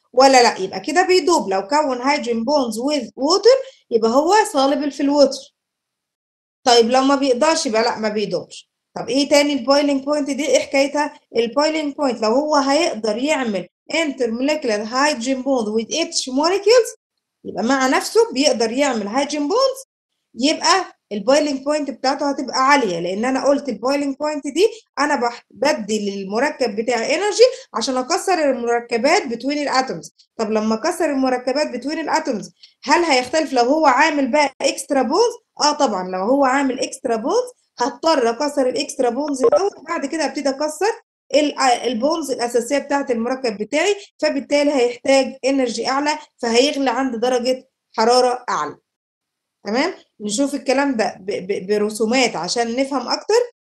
ولا لا يبقى كده بيدوب لو كون هيدروجين بونز with ووتر يبقى هو soluble في الووتر طيب لو ما بيقدرش يبقى لا ما بيدوبش طب ايه تاني البويلنج بوينت دي ايه حكايتها البويلنج بوينت لو هو هيقدر يعمل intermolecular hydrogen bond with H molecules يبقى مع نفسه بيقدر يعمل هيدروجين بوندز يبقى البويلنج بوينت بتاعته هتبقى عاليه لان انا قلت البويلنج بوينت دي انا بح- بدي للمركب بتاعي انرجي عشان اكسر المركبات بتوين الاتومز طب لما اكسر المركبات بتوين الاتومز هل هيختلف لو هو عامل بقى اكسترا بونز اه طبعا لو هو عامل اكسترا بونز هضطر اكسر الاكسترا بونز الاول بعد كده ابتدي اكسر ال- البونز الاساسيه بتاعت المركب بتاعي فبالتالي هيحتاج انرجي اعلى فهيغلي عند درجه حراره اعلى تمام نشوف الكلام ده ب- ب- برسومات عشان نفهم اكتر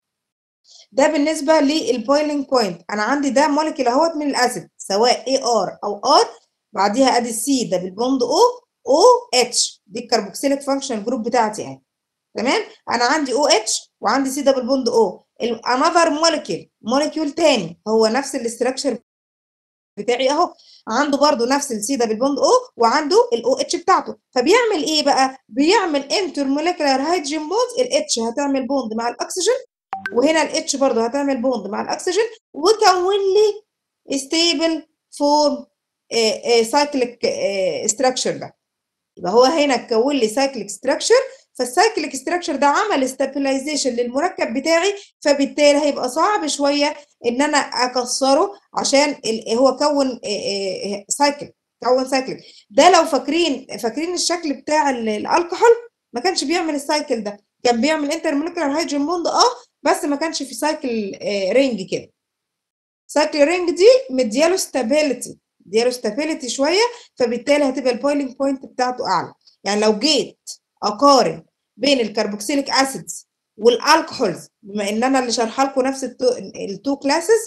ده بالنسبه للبويلنج بوينت انا عندي ده مولكيول اهوت من الاسيد سواء اي ار او ار بعديها ادي السي ده بالبوند او او اتش دي الكربوكسيليك فانكشن جروب بتاعتي يعني تمام انا عندي او اتش وعندي سي دبل بوند او انذر مولكيول مولكيول تاني هو نفس الاستراكشر بتاعي اهو عنده برضو نفس السي دبل بوند او وعنده الاو اتش بتاعته فبيعمل ايه بقى بيعمل انتر مولكيولار هيدروجين بوندز الاتش هتعمل بوند مع الاكسجين وهنا الاتش برضو هتعمل بوند مع الاكسجين وكون لي ستيبل فورم سايكليك ستراكشر ده يبقى هو هنا كون لي سايكليك ستراكشر فالسايكليك ستراكشر ده عمل ستابلايزيشن للمركب بتاعي فبالتالي هيبقى صعب شويه ان انا اكسره عشان ال- هو كون سايكل كون سايكل ده لو فاكرين فاكرين الشكل بتاع ال- الالكحول ما كانش بيعمل السايكل ده كان بيعمل انتر مولكيولار هيدروجين بوند اه بس ما كانش في سايكل رينج كده سايكل رينج دي مدياله ستابيليتي مدياله ستابيليتي شويه فبالتالي هتبقى البويلنج بوينت بتاعته اعلى يعني لو جيت اقارن بين الكربوكسيليك اسيدز والالكحولز بما ان انا اللي شارحه لكم نفس التو كلاسز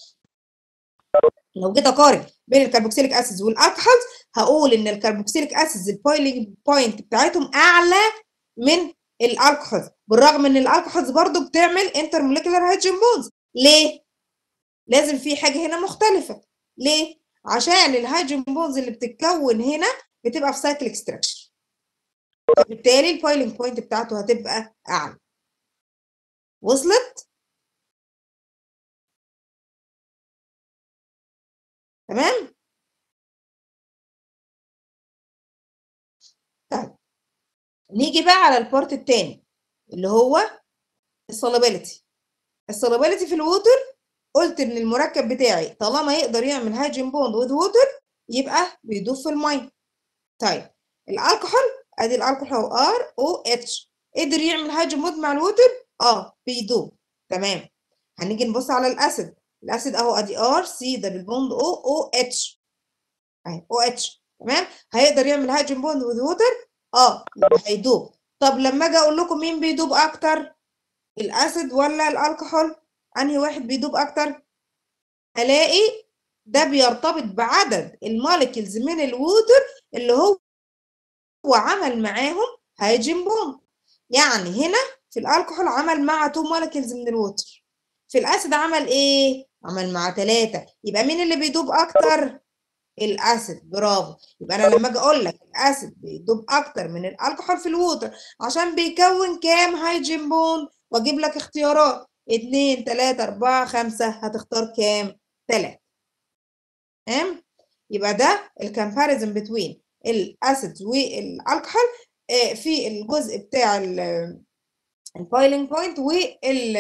لو جيت اقارن بين الكربوكسيليك اسيدز والالكحولز هقول ان الكربوكسيليك اسيدز البويلنج بوينت بتاعتهم اعلى من الالكحولز بالرغم ان الالكحولز برضو بتعمل انتر مولكيولار هيدروجين بونز ليه لازم في حاجه هنا مختلفه ليه عشان الهيدروجين بونز اللي بتتكون هنا بتبقى في سايكل اكستراكشن فبالتالي البويلنج بوينت بتاعته هتبقى اعلى وصلت تمام طيب نيجي بقى على البارت التاني اللي هو السولابيليتي السولابيليتي في الووتر قلت ان المركب بتاعي طالما يقدر يعمل هيدروجين بوند وذ ووتر يبقى بيدوب في الميه طيب الالكحول ادي الالكحول ار او اتش قدر يعمل هيدروجين بوند مع الووتر اه بيدوب تمام هنيجي نبص على الاسيد الاسيد اهو ادي ار سي ده بالبوند او او اتش اهي او اتش تمام هيقدر يعمل هيدروجين بوند وذ ووتر اه يبقى هيدوب طب لما اجي اقول لكم مين بيدوب اكتر الاسيد ولا الالكحول انهي واحد بيدوب اكتر الاقي ده بيرتبط بعدد الموليكيولز من الووتر اللي هو هو عمل معاهم هيدروجين بوند يعني هنا في الالكحول عمل مع 2 موليكيولز من الووتر في الاسيد عمل ايه عمل مع 3 يبقى مين اللي بيدوب اكتر الاسيد برافو يبقى انا لما اجي اقول لك الاسيد بيدوب اكتر من الالكحول في الووتر عشان بيكون كام هيدروجين بوند واجيب لك اختيارات 2 3 4 5 هتختار كام 3 تمام يبقى ده الكامباريزن بتوين الاسيد والالكحول في الجزء بتاع البايلنج بوينت وال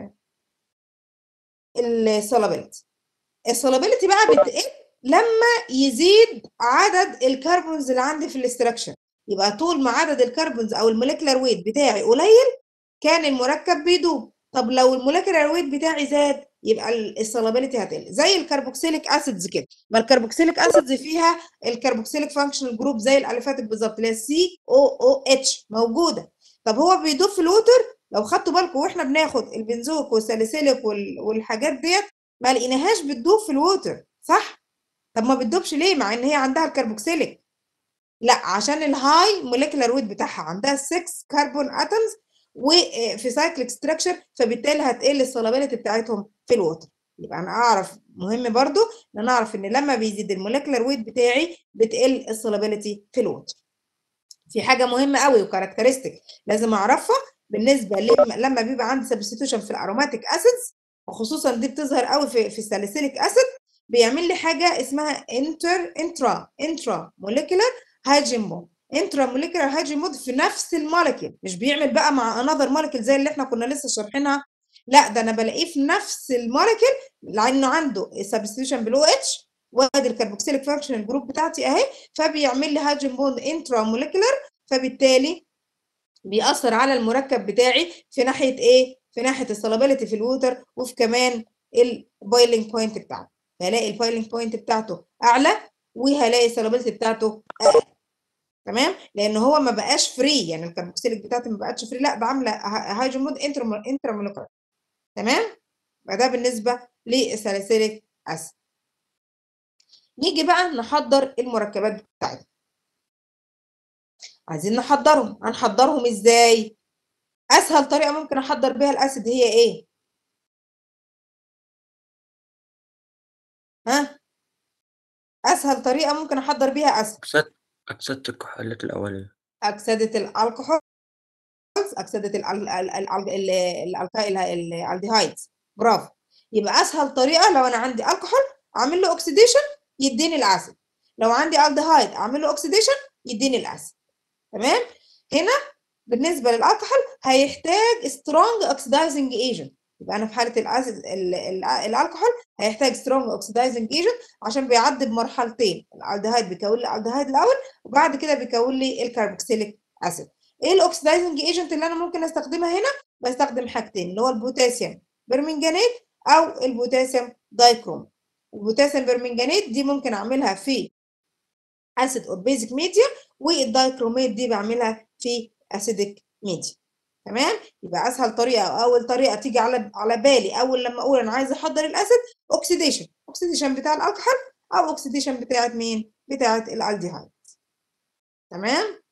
السولابيلتي السولابيلتي بقى بتقل لما يزيد عدد الكربونز اللي عندي في الاستراكشر يبقى طول ما عدد الكربونز او الموليكولار ويت بتاعي قليل كان المركب بيدوب طب لو الموليكولار ويت بتاعي زاد يبقى السولابيلتي هتقل زي الكربوكسيليك اسيدز كده ما الكربوكسيليك اسيدز فيها الكربوكسيليك فانكشنال جروب زي الاليفاتيك بالظبط اللي هي سي او او اتش موجوده طب هو بيدوب في الوتر لو خدتوا بالكم واحنا بناخد البنزوك والساليسيليك والحاجات ديت ما لقيناهاش بتدوب في الوتر صح طب ما بتدوبش ليه مع ان هي عندها الكربوكسيليك لا عشان الهاي موليكولار ويت بتاعها عندها 6 كربون اتومز وفي سايكليك ستراكشر فبالتالي هتقل السولابيلتي بتاعتهم في الوتر يبقى انا اعرف مهم برضو ان انا اعرف ان لما بيزيد الموليكولار ويت بتاعي بتقل السولابيليتي في الووتر في حاجه مهمه قوي وكاركترستيك لازم اعرفها بالنسبه لما لما بيبقى عندي سبستيوشن في الاروماتيك اسيدز وخصوصا دي بتظهر قوي في في الساليسيليك اسيد بيعمل لي حاجه اسمها انتر انترا انترا موليكولار هيدروجين بوند انترا موليكولار هيدروجين بوند في نفس المولكيول مش بيعمل بقى مع انذر مولكيول زي اللي احنا كنا لسه شارحينها لا ده انا بلاقيه في نفس المولكيول لانه عنده سبستيوشن بالاو اتش وادي الكربوكسيليك فانكشن جروب بتاعتي اهي فبيعمل لي هيدروجين بوند انترا موليكولار فبالتالي بيأثر على المركب بتاعي في ناحيه ايه؟ في ناحيه السولابيليتي في الووتر وفي كمان البويلنج بوينت بتاعته هلاقي البويلنج بوينت بتاعته اعلى وهلاقي السولابيليتي بتاعته اقل تمام لان هو ما بقاش فري يعني الكربوكسيليك بتاعتي ما بقتش فري لا ده عامله هيدروجين بوند انترا انترا موليكولار تمام يبقى ده بالنسبه للساليسيليك اسيد نيجي بقى نحضر المركبات بتاعتنا عايزين نحضرهم هنحضرهم ازاي اسهل طريقه ممكن احضر بيها الاسيد هي ايه ها اسهل طريقه ممكن احضر بيها اسيد أكسدة أكسدة الكحولات الأولية اكسده الالكحول اكسده الالديهايدز برافو يبقى اسهل طريقه لو انا عندي الكحول اعمل له اوكسيديشن يديني الاسيد لو عندي الديهايد اعمل له اوكسيديشن يديني الاسيد تمام هنا بالنسبه للالكحول هيحتاج سترونج اوكسيدايزنج ايجنت يبقى انا في حاله الاسيد الالكحول هيحتاج سترونج اوكسيدايزنج ايجنت عشان بيعدي بمرحلتين الالديهايد بيكون لي الالديهايد الاول وبعد كده بيكون لي الكربوكسيليك اسيد ايه الاوكسيدايزنج ايجنت اللي انا ممكن استخدمها هنا بستخدم حاجتين اللي هو البوتاسيوم برمنجانيت او البوتاسيوم دايكروم البوتاسيوم برمنجانيت دي ممكن اعملها في اسيد اور بيزك ميديا والدايكروميت دي بعملها في اسيدك ميديا تمام يبقى اسهل طريقه او اول طريقه تيجي على على بالي اول لما اقول انا عايزه احضر الاسيد اوكسيديشن اوكسيديشن بتاع الالكحول او اوكسيديشن بتاعت مين بتاعت الالديهايد تمام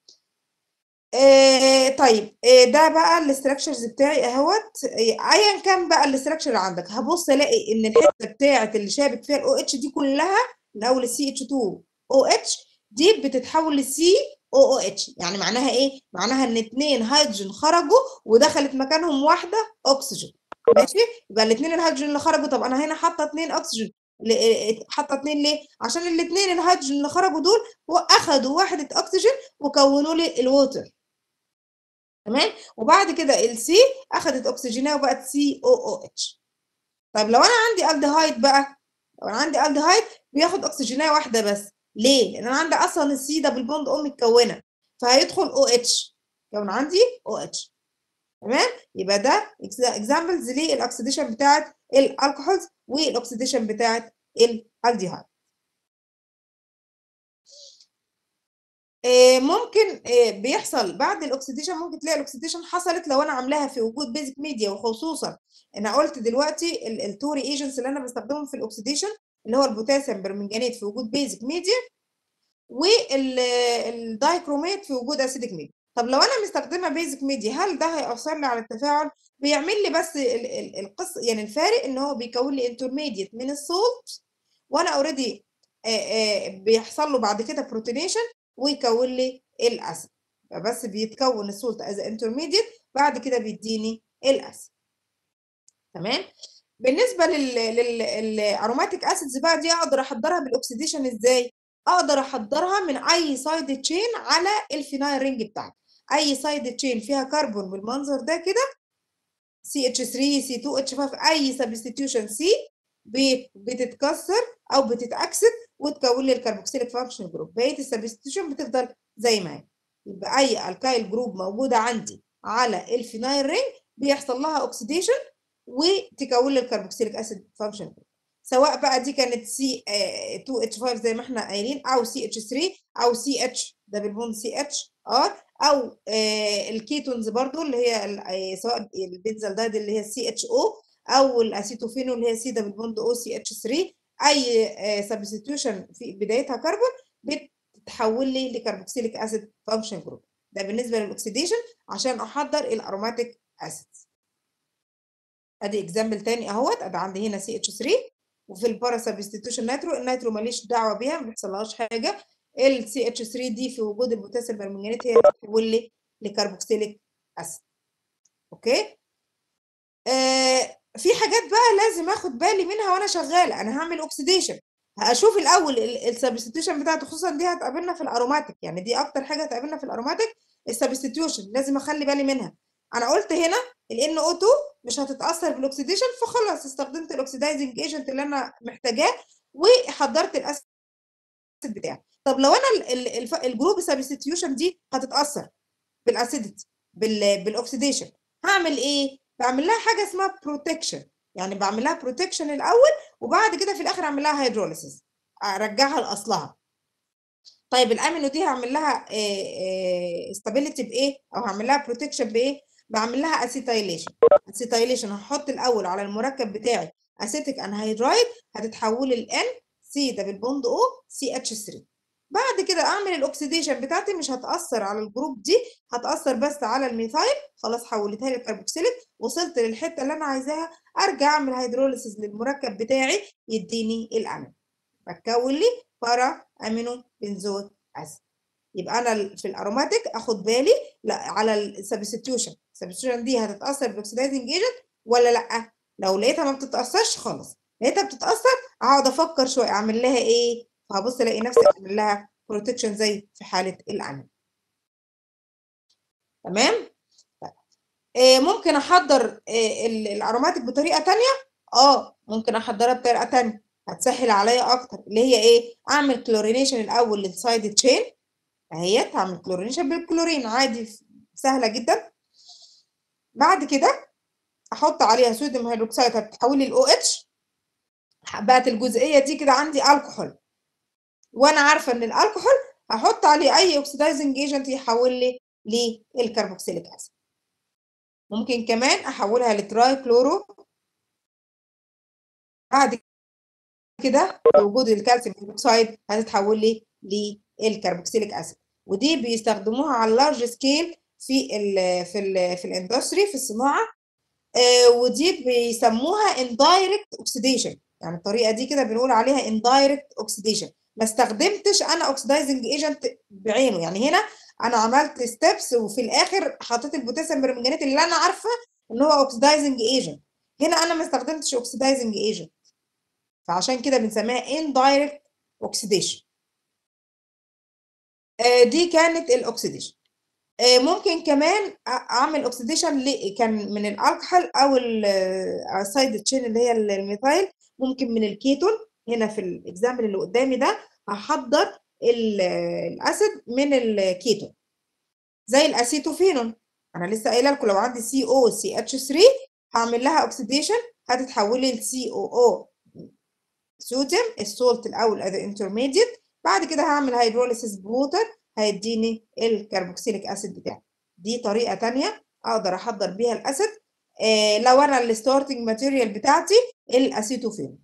آه طيب آه ده بقى الاستراكشرز بتاعي اهوت آه، ايا كان بقى الاستراكشر اللي عندك هبص الاقي ان الحته بتاعه اللي شابك فيها الاو اتش دي كلها من اول السي اتش 2 او اتش دي بتتحول لسي او او اتش يعني معناها ايه معناها ان اتنين هيدروجين خرجوا ودخلت مكانهم واحده اكسجين ماشي يبقى الاثنين الهيدروجين اللي خرجوا طب انا هنا حاطه اثنين اكسجين ل- حاطه اثنين ليه عشان الاثنين الهيدروجين اللي خرجوا دول واخدوا وحده اكسجين وكونوا لي الووتر تمام وبعد كده السي اخدت اكسجينيه وبقت سي او او اتش طيب لو انا عندي الدهايد بقى لو انا عندي الدهايد بياخد اكسجينيه واحده بس ليه لان انا عندي اصلا السي دبل بوند او متكونه فهيدخل او اتش كون عندي او اتش تمام يبقى ده اكزامبلز للاكسيديشن بتاعت الالكحولز والاكسيديشن بتاعت الالديهايد آه، ممكن آه، بيحصل بعد الاكسيديشن ممكن تلاقي الاكسيديشن حصلت لو انا عاملاها في وجود بيزك ميديا وخصوصا انا قلت دلوقتي التوري ايجنتس اللي انا بستخدمهم في الاكسيديشن اللي هو البوتاسيوم برمنجانيت في وجود بيزك ميديا والدايكروميت في وجود اسيدك ميديا طب لو انا مستخدمه بيزك ميديا هل ده هيأثر لي على التفاعل بيعمل لي بس القصه يعني الفارق ان هو بيكون لي انترميديت من السولت وانا اوريدي بيحصل له بعد كده بروتينيشن ويكون لي الاسيد بس بيتكون السولت از انترميديت بعد كده بيديني الاسيد تمام بالنسبه للاروماتيك اسيدز بقى دي اقدر احضرها بالاكسيديشن ازاي اقدر احضرها من اي سايد تشين على الفينايل رينج بتاعتي اي سايد تشين فيها كربون بالمنظر ده كده CH3 C2 H5 اي سبستيتيوشن سي بتتكسر او بتتاكسد وتكون لي الكربوكسيليك فانكشن جروب بقيه السبستيتيوشن بتفضل زي ما هي يبقى اي الكايل جروب موجوده عندي على الفينايل رينج بيحصل لها اوكسيديشن وتكون لي الكربوكسيليك اسيد فانكشن جروب سواء بقى دي كانت سي 2 اتش 5 زي ما احنا قايلين او سي اتش 3 او سي اتش دبل بوند سي اتش ار او آه الكيتونز برضو اللي هي سواء البنزالدايد اللي هي سي اتش او او الاسيتوفينول اللي هي سي دبل بوند او سي اتش 3 اي سبستيتيوشن في بدايتها كربون بتتحول لي لكربوكسيليك اسيد فانكشن جروب ده بالنسبه للاكسيديشن عشان احضر الاروماتيك اسيدز ادي اكزامبل تاني اهوت ادي عندي هنا سي اتش 3 وفي البارا سبستيتيوشن نيترو النيترو ماليش دعوه بيها ما بيحصلهاش حاجه السي اتش 3 دي في وجود البوتاسيوم برمنجانيت هي اللي بتحول لي لكربوكسيليك اسيد اوكي آه في حاجات بقى لازم اخد بالي منها وانا شغاله انا هعمل اوكسيديشن هشوف الاول السبستيتيوشن بتاعته خصوصا دي هتقابلنا في الاروماتيك يعني دي اكتر حاجه هتقابلنا في الاروماتيك السبستيتيوشن لازم اخلي بالي منها انا قلت هنا ال NO2 مش هتتاثر بالاكسيديشن فخلاص استخدمت الاكسيدايزنج ايجنت اللي انا محتاجاه وحضرت الاسيد بتاعي طب لو انا ال- ال- الف- الجروب سبستيتيوشن دي هتتاثر بالاسيديتي بال بالاكسيديشن هعمل ايه بعمل لها حاجه اسمها بروتكشن يعني بعمل لها بروتكشن الاول وبعد كده في الاخر اعمل لها هيدروليسيس ارجعها لاصلها طيب الامينو دي هعمل لها استابيليتي بايه او هعمل لها بروتكشن بايه بعمل لها اسيتايليشن اسيتايليشن هحط الاول على المركب بتاعي اسيتيك انهيدرايد هتتحول ل ان سي دبل بوند او سي اتش 3 بعد كده اعمل الاكسيديشن بتاعتي مش هتاثر على الجروب دي هتاثر بس على الميثايل خلاص حولتها لي كربوكسيليك وصلت للحته اللي انا عايزاها ارجع اعمل هيدروليسيس للمركب بتاعي يديني الامين بتكون لي بارا امينو بنزوت اسيد يبقى انا في الاروماتيك اخد بالي لا على السبستيوشن السبستيوشن دي هتتاثر بالاكسيدايزنج ايجنت ولا لا لو لقيتها ما بتتاثرش خلاص لقيتها بتتاثر اقعد افكر شويه اعمل لها ايه فهبص الاقي نفسي اعمل لها بروتكشن زي في حاله الامن تمام طيب. إيه ممكن احضر إيه ال- الاروماتيك بطريقه تانية اه ممكن احضرها بطريقه تانية هتسهل عليا اكتر اللي هي ايه اعمل كلورينيشن الاول للسايد تشين اهيت هعمل كلورينيشن بالكلورين عادي سهله جدا بعد كده احط عليها صوديوم هيدروكسيد هتتحول لي الاو اتش بقت الجزئيه دي كده عندي الكحول وانا عارفه ان الالكحول هحط عليه اي اوكسيدايزنج ايجنت يحول لي للكربوكسيليك اسيد ممكن كمان احولها لتراي كلورو بعد كده بوجود الكالسيوم هيدروكسيد هتتحول لي للكربوكسيليك اسيد ودي بيستخدموها على اللارج سكيل في ال في ال في الاندستري في الصناعه آه ودي بيسموها اندايركت اوكسيديشن يعني الطريقه دي كده بنقول عليها اندايركت اوكسيديشن ما استخدمتش انا اوكسيدايزنج ايجنت بعينه يعني هنا انا عملت ستيبس وفي الاخر حطيت البوتاسيوم برمنجانيت اللي انا عارفه ان هو اوكسيدايزنج ايجنت هنا انا ما استخدمتش اوكسيدايزنج ايجنت فعشان كده بنسميها indirect oxidation آه دي كانت الاكسيديشن آه ممكن كمان اعمل اوكسيديشن كان من الالكحول او السايد تشين اللي هي الميثايل ممكن من الكيتون هنا في الاكزامبل اللي قدامي ده هحضر الاسيد من الكيتون زي الاسيتوفينون انا لسه قايله لكم لو عندي سي او سي اتش 3 هعمل لها اوكسيديشن هتتحول لي لسي او او صوديوم السولت الاول از انترميديت بعد كده هعمل هيدروليسيس بوتر هيديني الكربوكسيليك اسيد بتاعي دي طريقه تانية اقدر احضر بيها الاسيد آه لو انا الستارتنج ماتيريال بتاعتي الاسيتوفين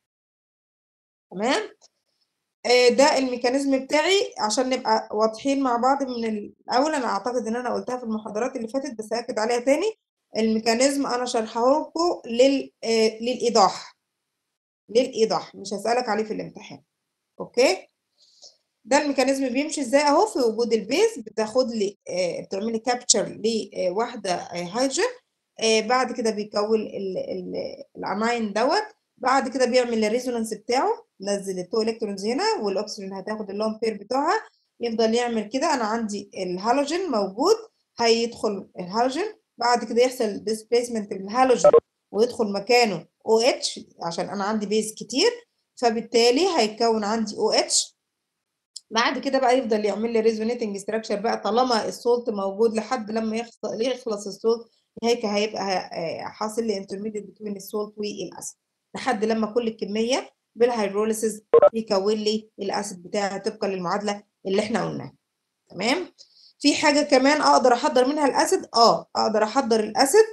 تمام آه ده الميكانيزم بتاعي عشان نبقى واضحين مع بعض من الاول انا اعتقد ان انا قلتها في المحاضرات اللي فاتت بس هاكد عليها تاني الميكانيزم انا شرحه لكم لل آه للايضاح للايضاح مش هسالك عليه في الامتحان اوكي ده الميكانيزم بيمشي ازاي اهو في وجود البيز بتاخد لي آه بتعمل لي كابتشر لواحده آه هيدروجين آه بعد كده بيكون الامين دوت بعد كده بيعمل الريزونانس بتاعه نزل التو الكترونز هنا والاكسجين هتاخد اللون بير بتوعها يفضل يعمل كده انا عندي الهالوجين موجود هيدخل الهالوجين بعد كده يحصل ديسبيسمنت للهالوجين ويدخل مكانه او اتش عشان انا عندي بيز كتير فبالتالي هيتكون عندي او اتش بعد كده بقى يفضل يعمل لي ريزونيتنج ستراكشر بقى طالما السولت موجود لحد لما يخلص السولت هيك هيبقى حاصل لي انترميديت بين السولت والاسيد لحد لما كل الكميه بالهيدروليسيس يكون لي الاسيد بتاعي طبقا للمعادله اللي احنا قلناها تمام في حاجه كمان اقدر احضر منها الاسيد اه اقدر احضر الاسيد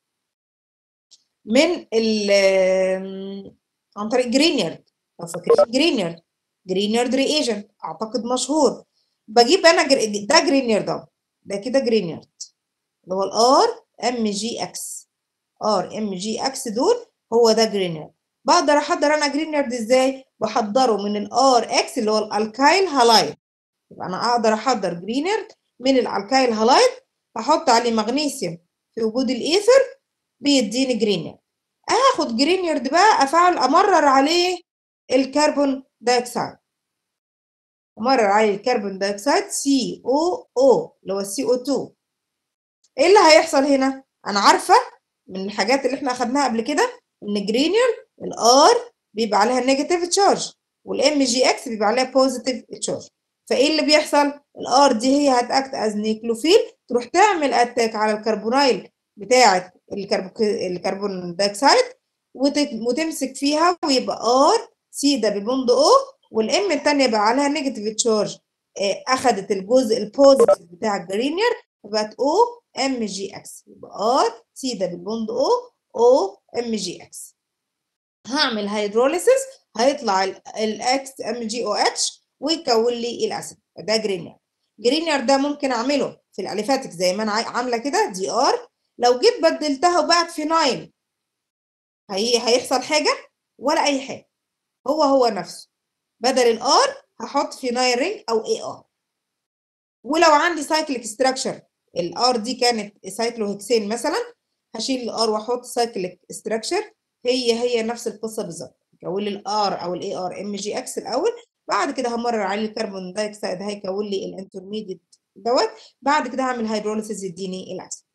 من ال عن طريق جرينيارد لو فاكرين جرينيارد جرينيارد رياجنت اعتقد مشهور بجيب انا جر... ده جرينيارد اهو ده كده جرينيارد اللي هو الار ام جي اكس ار ام جي اكس دول هو ده جرينيرد بقدر احضر انا جرينيرد ازاي بحضره من الار اكس اللي هو الالكايل هالايد يبقى انا اقدر احضر جرينيرد من الالكايل هالايد احط عليه مغنيسيوم في وجود الايثر بيديني جرينيرد هاخد جرينيرد بقى افعل امرر عليه الكربون دايوكسيد امرر عليه الكربون دايوكسيد سي او او اللي هو السي او 2 ايه اللي هيحصل هنا انا عارفه من الحاجات اللي احنا اخدناها قبل كده ان جرينير الار بيبقى عليها نيجاتيف تشارج والام جي اكس بيبقى عليها بوزيتيف تشارج فايه اللي بيحصل الار دي هي هتاكت از نيكلوفيل تروح تعمل اتاك على الكربونايل بتاعه الكربون دايوكسيد وتمسك فيها ويبقى ار سي ده بالبوند او والام الثانيه بقى عليها نيجاتيف تشارج اخذت الجزء البوزيتيف بتاع الجرينير بقت او ام جي اكس يبقى ار سي ده بالبوند او او ام جي اكس هعمل هيدروليسيس هيطلع الاكس ام جي او اتش ويكون لي الاسيد ده جرينير جرينير ده ممكن اعمله في الاليفاتيك زي ما انا عامله كده دي ار لو جيت بدلتها وبقت فينايل هي هيحصل حاجه ولا اي حاجه هو هو نفسه بدل الار هحط فينايل رينج او اي ار ولو عندي سايكليك ستراكشر الار دي كانت سايكلوهكسين مثلا هشيل الار واحط سايكليك ستراكشر هي هي نفس القصه بالظبط هكون لي الار او الاي ار ام جي اكس الاول بعد كده همرر عليه الكربون دايوكسيد هيكون لي الانترميديت دوت بعد كده هعمل هيدروليسيس يديني الاسيد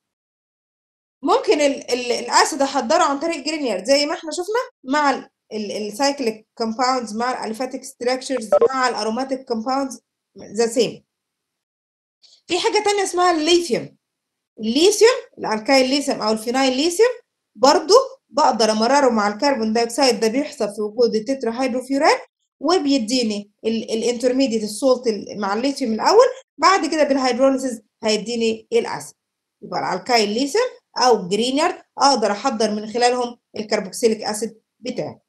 ممكن ال ال الاسيد احضره عن طريق جرينير زي ما احنا شفنا مع السايكليك كومباوندز مع الاليفاتيك ستراكشرز مع الاروماتيك كومباوندز ذا سيم في حاجه تانية اسمها الليثيوم الليثيوم الالكايل ليثيوم او الفينايل ليثيوم برضو بقدر امرره مع الكربون دايوكسيد ده بيحصل في وجود التترا هيدروفيوران وبيديني الانترميديت السولت مع الليثيوم الاول بعد كده بالهيدروليسيس هيديني الاسيد يبقى الالكايل ليثيوم او جرينير اقدر احضر من خلالهم الكربوكسيليك اسيد بتاعي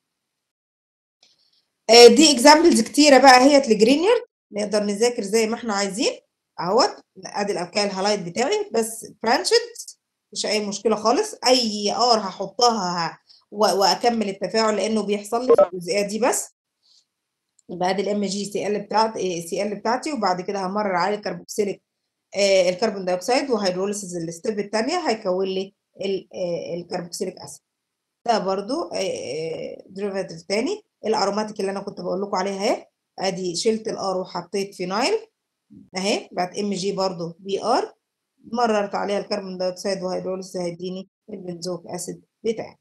دي اكزامبلز كتيره بقى هي لجرينير نقدر نذاكر زي ما احنا عايزين اهوت ادي الالكايل هالايت بتاعي بس برانشد مش اي مشكله خالص اي ار هحطها واكمل التفاعل لانه بيحصل لي في الجزئيه دي بس يبقى ادي الام جي سي ال بتاعت سي ال بتاعتي وبعد كده همرر عليه الكربوكسيليك آه الكربون دايوكسيد وهيدروليسيس الستيب الثانيه هيكون لي الكربوكسيليك اسيد ده برضو ديريفاتيف تاني الاروماتيك اللي انا كنت بقول لكم عليها اهي ادي شلت الار وحطيت فينايل اهي بقت ام جي برضو بي ار مررت عليها الكربون دايوكسيد وهيدروليسيس هيديني البنزويك اسيد بتاعي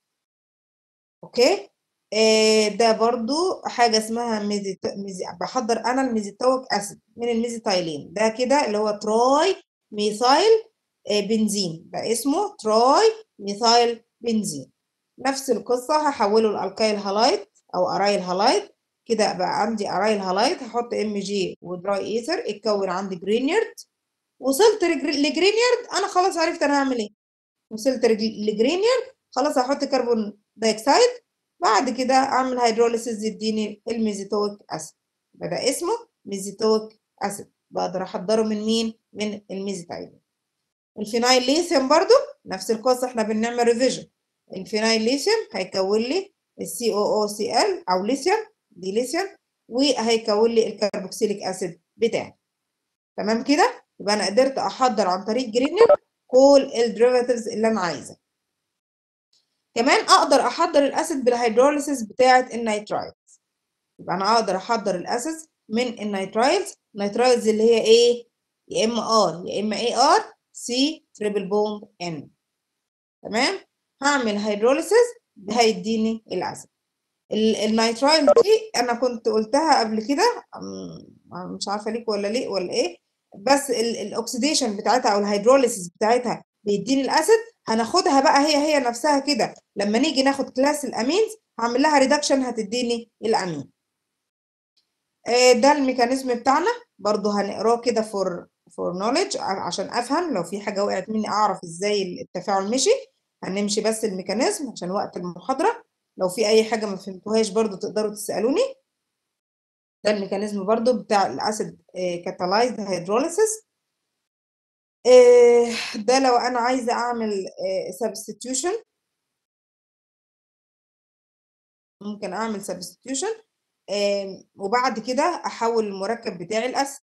اوكي آه ده برضو حاجة اسمها ميزيت... ميزي... بحضر أنا الميزيتويك أسيد من الميزيتايلين ده كده اللي هو تراي ميثايل آه بنزين ده اسمه تراي ميثايل بنزين نفس القصة هحوله لألكايل هالايت أو أرايل هالايت كده بقى عندي أرايل هالايت هحط ام جي ودراي ايثر اتكون عندي جرينيرد وصلت لجرينيرد أنا خلاص عرفت أنا هعمل إيه وصلت لجرينيرد خلاص هحط كربون دايوكسيد بعد كده اعمل هيدروليسيس يديني الميزيتويك اسيد بدا اسمه ميزيتويك اسيد بقدر احضره من مين من الميزيتايلين الفينايل ليثيوم برضو نفس القصه احنا بنعمل ريفيجن الفينايل ليثيوم هيكون لي السي او او سي ال او ليثيوم دي ليثيوم وهيكون لي الكربوكسيليك اسيد بتاعي تمام كده يبقى انا قدرت احضر عن طريق جرينير كل الديريفاتيفز اللي انا عايزه كمان اقدر احضر الاسيد بالهيدروليسيس بتاعه النيترايت يبقى انا اقدر احضر الاسيد من النيترايلز النيترايلز اللي هي ايه يا اما ار يا اما اي ار سي تريبل بوند ان تمام هعمل هيدروليسيس هيديني الاسيد النيترايل دي انا كنت قلتها قبل كده مش عارفه ليك ولا ليه ولا ايه بس الاكسيديشن بتاعتها او الهيدروليسيس بتاعتها بيديني الاسيد هناخدها بقى هي هي نفسها كده لما نيجي ناخد كلاس الامينز هعمل لها ريدكشن هتديني الامين ده الميكانيزم بتاعنا برضو هنقراه كده فور فور نوليدج عشان افهم لو في حاجه وقعت مني اعرف ازاي التفاعل مشي هنمشي بس الميكانيزم عشان وقت المحاضره لو في اي حاجه ما فهمتوهاش برضو تقدروا تسالوني ده الميكانيزم برضو بتاع الاسيد كاتالايزد هيدروليسيس آه، ده لو انا عايزه اعمل سبستيتيوشن ممكن اعمل سبستيتيوشن وبعد كده احول المركب بتاعي لاسيد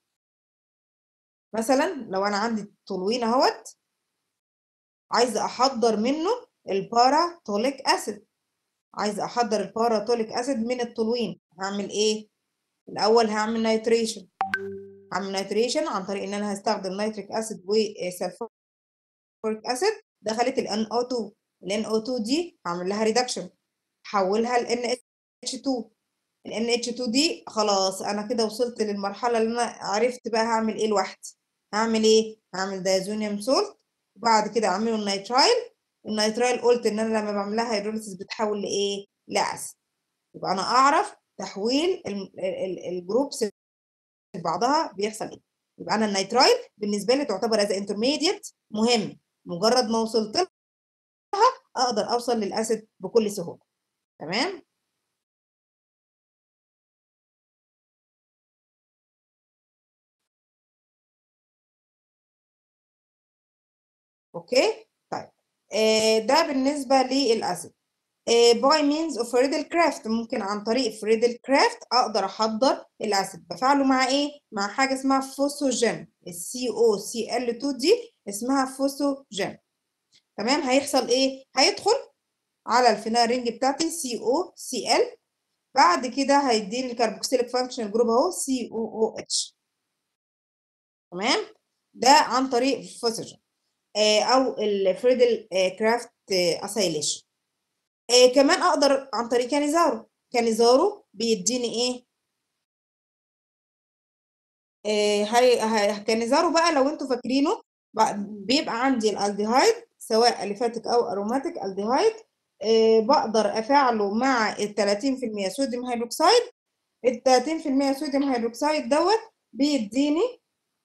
مثلا لو انا عندي تولوين اهوت عايزه احضر منه الباراتوليك اسيد عايزه احضر الباراتوليك اسيد من التولوين هعمل ايه الاول هعمل نيتريشن هعمل نيتريشن عن طريق ان انا هستخدم نيتريك اسيد وسلفوريك اسيد دخلت ال NO2 ال NO2 دي هعمل لها ريدكشن حولها ل NH2 ال NH2 دي خلاص انا كده وصلت للمرحله اللي انا عرفت بقى هعمل ايه لوحدي هعمل ايه هعمل دايزونيوم سولت وبعد كده اعمله النيترايل النيترايل قلت ان انا لما بعملها هيدروليسيس بتحول لايه لاسيد يبقى انا اعرف تحويل ال- ال- الجروبس بعضها بيحصل ايه يبقى انا النيترايل بالنسبه لي تعتبر از انترميديت مهم مجرد ما وصلت لها اقدر اوصل للاسيد بكل سهوله تمام اوكي طيب آه، ده بالنسبه للاسيد باي مينز اوف فريدل كرافت ممكن عن طريق فريدل كرافت اقدر احضر الاسيد بفعله مع ايه مع حاجه اسمها فوسوجين السي او سي ال 2 دي اسمها فوسوجين تمام هيحصل ايه هيدخل على الفينال رينج بتاعتي سي او سي ال بعد كده هيديني الكربوكسيليك فانكشنال جروب اهو سي او او اتش تمام ده عن طريق فوسوجين آه، او الفريدل كرافت اسايليشن آه كمان اقدر عن طريق كانيزارو كانيزارو بيديني ايه آه هي هي كانيزارو بقى لو انتوا فاكرينه بقى- بيبقى عندي الالديهايد سواء اليفاتيك او اروماتيك الديهايد آه بقدر افعله مع ال 30% صوديوم هيدروكسيد ال 30% صوديوم هيدروكسيد دوت بيديني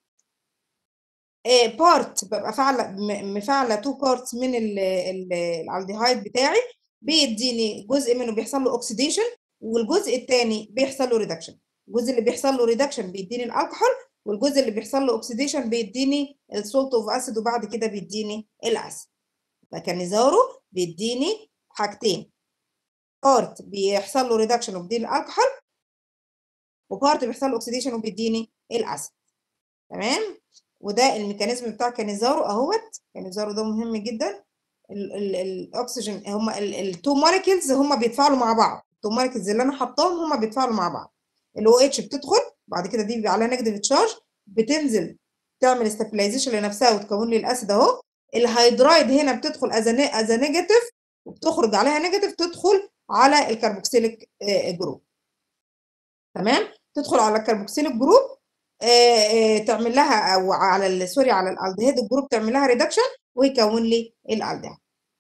بارت ببقى فعله م- مفعله تو بارتس من ال- ال- الالديهايد بتاعي بيديني جزء منه بيحصل له اوكسيديشن والجزء الثاني بيحصل له ريدكشن الجزء اللي بيحصل له ريدكشن بيديني الكحول والجزء اللي بيحصل له اوكسيديشن بيديني السولت اوف اسيد وبعد كده بيديني الاسيد فكانيزارو بيديني حاجتين بارت بيحصل له ريدكشن وبيديني الكحول وبارت بيحصل له اوكسيديشن وبيديني الاسيد تمام وده الميكانيزم بتاع كانيزارو اهوت كانيزارو ده مهم جدا ال- ال- الاكسجين هم التو موليكيولز هم بيتفاعلوا مع بعض التو موليكيولز اللي انا حطاهم هم بيتفاعلوا مع بعض الاو اتش بتدخل بعد كده دي بيبقى عليها نيجاتيف تشارج بتنزل تعمل استابلايزيشن لنفسها وتكون لي الاسيد اهو الهيدرايد هنا بتدخل از نيجاتيف وبتخرج عليها نيجاتيف تدخل على الكربوكسيليك جروب تمام تدخل على الكربوكسيليك جروب آه، آه، تعمل لها او على ال- سوري على الالدهيد الجروب تعمل لها ريدكشن ويكون لي الالدهيد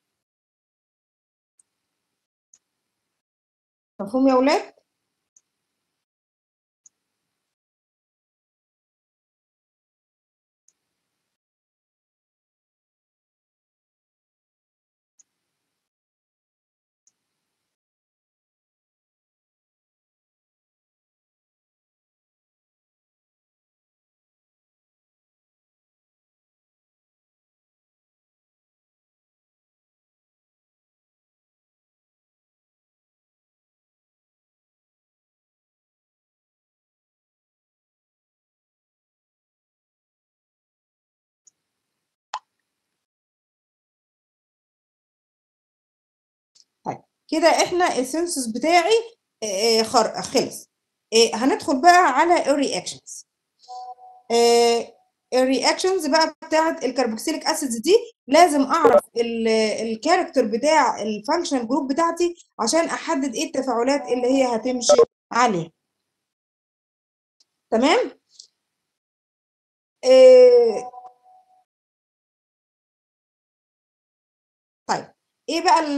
مفهوم يا ولاد طيب كده احنا السنسس بتاعي آه، آه، خر خلص آه، هندخل بقى على الرياكشنز الرياكشنز بقى بتاعت الكربوكسيليك اسيدز دي لازم اعرف الكاركتر بتاع الفانكشنال جروب بتاعتي عشان احدد ايه التفاعلات اللي هي هتمشي عليها تمام آه، طيب ايه بقى ال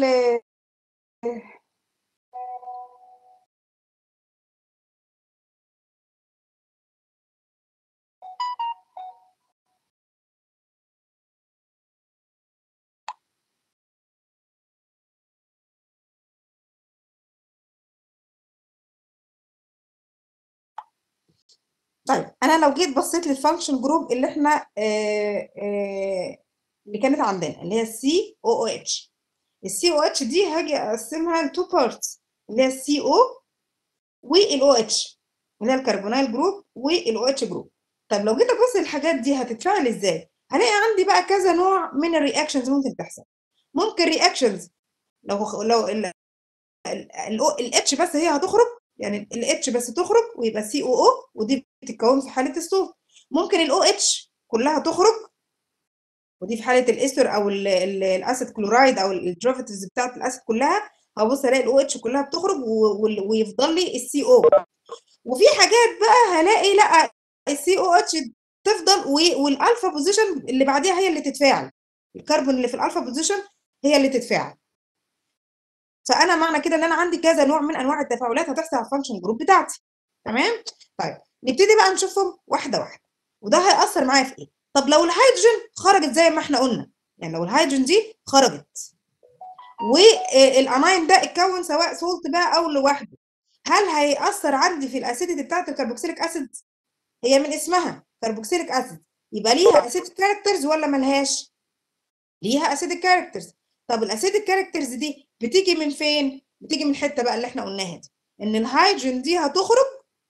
طيب انا لو جيت بصيت للفانكشن جروب اللي احنا آه آه اللي كانت عندنا اللي هي السي او او اتش السي او اتش دي هاجي اقسمها لتو بارتس اللي هي السي او والاو اتش اللي هي الكربونايل جروب والاو اتش جروب طب لو جيت ابص للحاجات دي هتتفاعل ازاي هلاقي عندي بقى كذا نوع من الرياكشنز ممكن تحصل ممكن رياكشنز لو لو الاتش بس هي هتخرج يعني الاتش بس تخرج ويبقى سي او او ودي بتتكون في حاله الصوت ممكن الاو اتش كلها تخرج ودي في حاله الاستر او ال- ال- الاسيد كلورايد او الديريفاتيفز بتاعت الاسيد كلها هبص الاقي الاو اتش كلها بتخرج و- وال- ويفضل لي السي او وفي حاجات بقى هلاقي لا السي او اتش تفضل و- والالفا بوزيشن اللي بعديها هي اللي تتفاعل الكربون اللي في الالفا بوزيشن هي اللي تتفاعل فانا معنى كده ان انا عندي كذا نوع من انواع التفاعلات هتحصل على الفانكشن جروب بتاعتي تمام طيب نبتدي بقى نشوفهم واحده واحده وده هيأثر معايا في ايه طب لو الهيدروجين خرجت زي ما احنا قلنا يعني لو الهيدروجين دي خرجت والاناين ده اتكون سواء سولت بقى او لوحده هل هيأثر عندي في الاسيديتي بتاعت الكربوكسيليك اسيد هي من اسمها كربوكسيليك اسيد يبقى ليها اسيدك كاركترز ولا ملهاش ليها اسيدك كاركترز طب الاسيدك كاركترز دي بتيجي من فين بتيجي من الحته بقى اللي احنا قلناها دي ان الهيدروجين دي هتخرج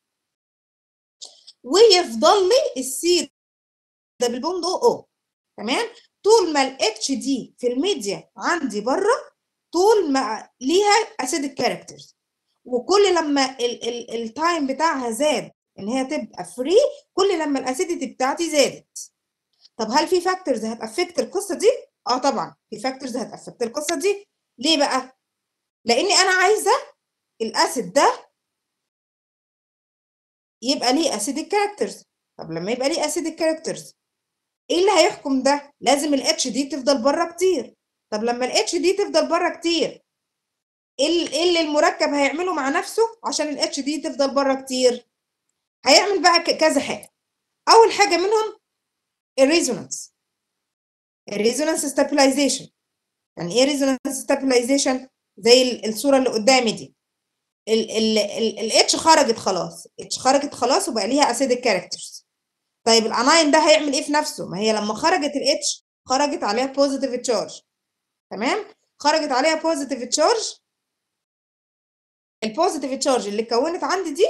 ويفضل لي السي دبل بوند او او تمام طول ما الاتش دي في الميديا عندي بره طول ما ليها اسيدك كاركترز وكل لما التايم بتاعها زاد ان هي تبقى فري كل لما الاسيديتي بتاعتي زادت طب هل في فاكتورز هتافكت القصه دي اه طبعا في فاكتورز هتافكت القصه دي ليه بقى لاني انا عايزه الاسيد ده يبقى ليه اسيدك كاركترز طب لما يبقى ليه اسيدك كاركترز ايه اللي هيحكم ده لازم الاتش دي تفضل بره كتير طب لما الاتش دي تفضل بره كتير ايه ال- إيه اللي المركب هيعمله مع نفسه عشان الاتش دي تفضل بره كتير هيعمل بقى ك- كذا حاجه اول حاجه منهم الريزونانس الريزونانس ستابلايزيشن يعني ايه ريزونانس ستابلايزيشن زي ال- الصوره اللي قدامي دي الاتش خرجت خلاص اتش خرجت خلاص وبقى ليها اسيدك كاركترز طيب الاناين ده هيعمل ايه في نفسه ما هي لما خرجت الاتش خرجت عليها بوزيتيف تشارج تمام خرجت عليها بوزيتيف تشارج البوزيتيف تشارج اللي اتكونت عندي دي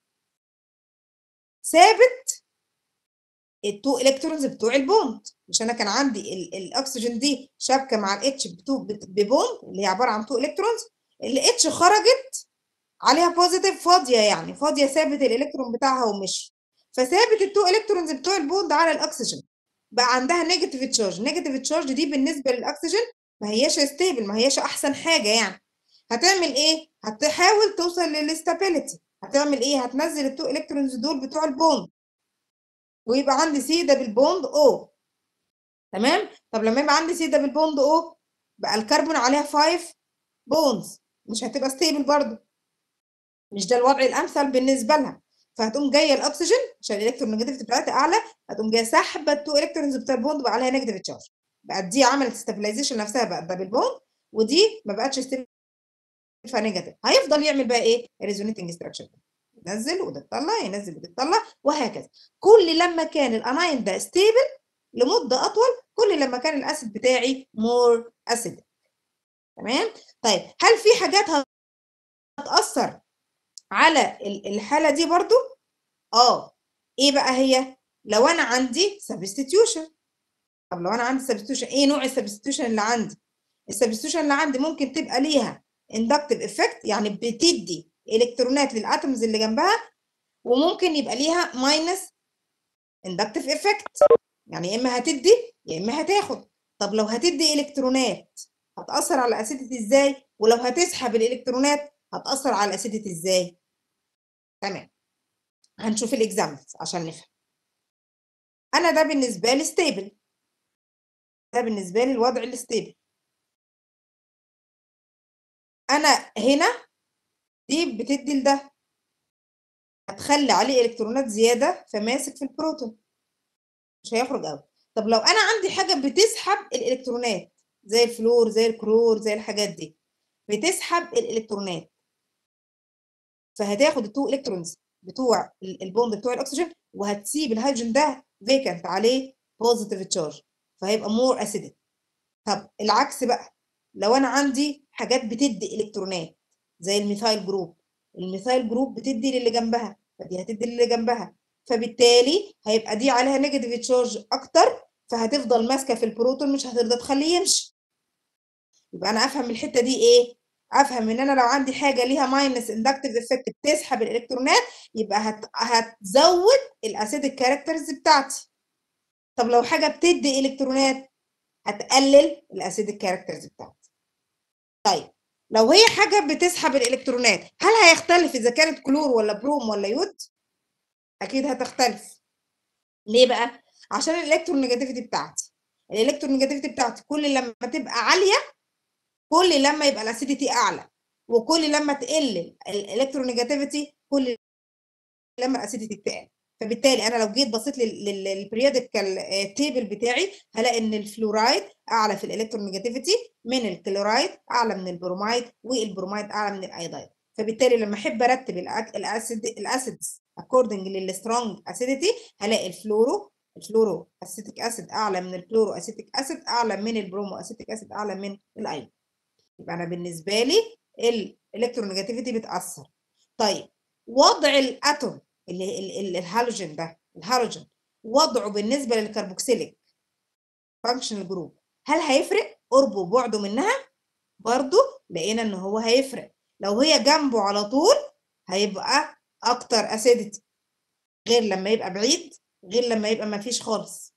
ثابت التو الكترونز بتوع البوند مش انا كان عندي ال- الاكسجين دي شابكه مع الاتش ببوند اللي هي عباره عن تو الكترونز الاتش خرجت عليها بوزيتيف فاضيه يعني فاضيه ثابت الالكترون بتاعها ومشي فثابت التو الكترونز بتوع البوند على الاكسجين بقى عندها نيجاتيف تشارج نيجاتيف تشارج دي بالنسبه للاكسجين ما هياش ستيبل ما هياش احسن حاجه يعني هتعمل ايه هتحاول توصل للاستابيليتي هتعمل ايه هتنزل التو الكترونز دول بتوع البوند ويبقى عندي سي دبل بوند او تمام طب لما يبقى عندي سي دبل بوند او بقى الكربون عليها 5 بوندز مش هتبقى ستيبل برضو مش ده الوضع الامثل بالنسبه لها فهتقوم جايه الاكسجين عشان الالكترونيجاتيفيتي بتاعتها اعلى هتقوم جايه ساحبه التو الكترونز بتاع البوند بقى عليها نيجاتيف تشارج بقت دي عملت ستابلايزيشن نفسها بقت دبل بوند ودي ما بقتش ستيبل فنيجاتيف هيفضل يعمل بقى ايه ريزونيتنج ستراكشر ينزل وده تطلع ينزل وده تطلع وهكذا كل لما كان الاناين ده ستيبل لمده اطول كل لما كان الاسيد بتاعي مور اسيد تمام طيب هل في حاجات هتاثر على ال- الحاله دي برضو اه ايه بقى هي لو انا عندي سبستيتيوشن طب لو انا عندي سبستيتيوشن ايه نوع السبستيتيوشن اللي عندي السبستيتيوشن اللي عندي ممكن تبقى ليها inductive effect يعني بتدي الكترونات للاتومز اللي جنبها وممكن يبقى ليها minus inductive effect يعني يا اما هتدي يا اما هتاخد طب لو هتدي الكترونات هتاثر على اسيدتي ازاي ولو هتسحب الالكترونات هتاثر على اسيدتي ازاي تمام هنشوف الاكزامبلز عشان نفهم انا ده بالنسبه لي ستيبل ده بالنسبه لي الوضع الستيبل انا هنا دي بتدي لده هتخلي عليه الكترونات زياده فماسك في البروتون مش هيخرج قوي طب لو انا عندي حاجه بتسحب الالكترونات زي الفلور زي الكلور زي الحاجات دي بتسحب الالكترونات فهتاخد التو الكترونز بتوع ال- البوند بتوع الاكسجين وهتسيب الهيدروجين ده فيكنت عليه بوزيتيف تشارج فهيبقى مور اسيدك طب العكس بقى لو انا عندي حاجات بتدي الكترونات زي الميثايل جروب الميثايل جروب بتدي للي جنبها فدي هتدي للي جنبها فبالتالي هيبقى دي عليها نيجاتيف تشارج اكتر فهتفضل ماسكه في البروتون مش هترضى تخليه يمشي يبقى انا افهم الحته دي ايه افهم ان انا لو عندي حاجه ليها ماينس اندكتيف افكت بتسحب الالكترونات يبقى هت... هتزود الاسيدك كاركترز بتاعتي طب لو حاجه بتدي الكترونات هتقلل الاسيدك كاركترز بتاعتي طيب لو هي حاجه بتسحب الالكترونات هل هيختلف اذا كانت كلور ولا بروم ولا يود اكيد هتختلف ليه بقى عشان الالكترونيجاتيفيتي بتاعتي الالكترونيجاتيفيتي بتاعتي كل لما تبقى عاليه كل لما يبقى الاسيديتي اعلى وكل لما تقل الالكترونيجاتيفيتي كل لما الاسيديتي تقل فبالتالي انا لو جيت بصيت للبريودكال تيبل بتاعي هلاقي ان الفلورايد اعلى في الالكترونيجاتيفيتي من الكلورايد اعلى من البرومايد والبرومايد اعلى من الايودايد فبالتالي لما احب ارتب الأك- الاسيد الاسيدز اكوردنج للسترونج اسيديتي هلاقي الفلورو الفلورو اسيتيك اسيد اعلى من الكلورو اسيتيك اسيد اعلى من البرومو اسيتيك اسيد اعلى من الايود يبقى انا بالنسبه لي الالكترونيجاتيفيتي بتاثر طيب وضع الاتوم اللي ال- ال- الهالوجين ده الهالوجين وضعه بالنسبه للكربوكسيليك فانكشنال جروب هل هيفرق قربه وبعده منها برضو لقينا ان هو هيفرق لو هي جنبه على طول هيبقى اكتر اسيدتي غير لما يبقى بعيد غير لما يبقى ما فيش خالص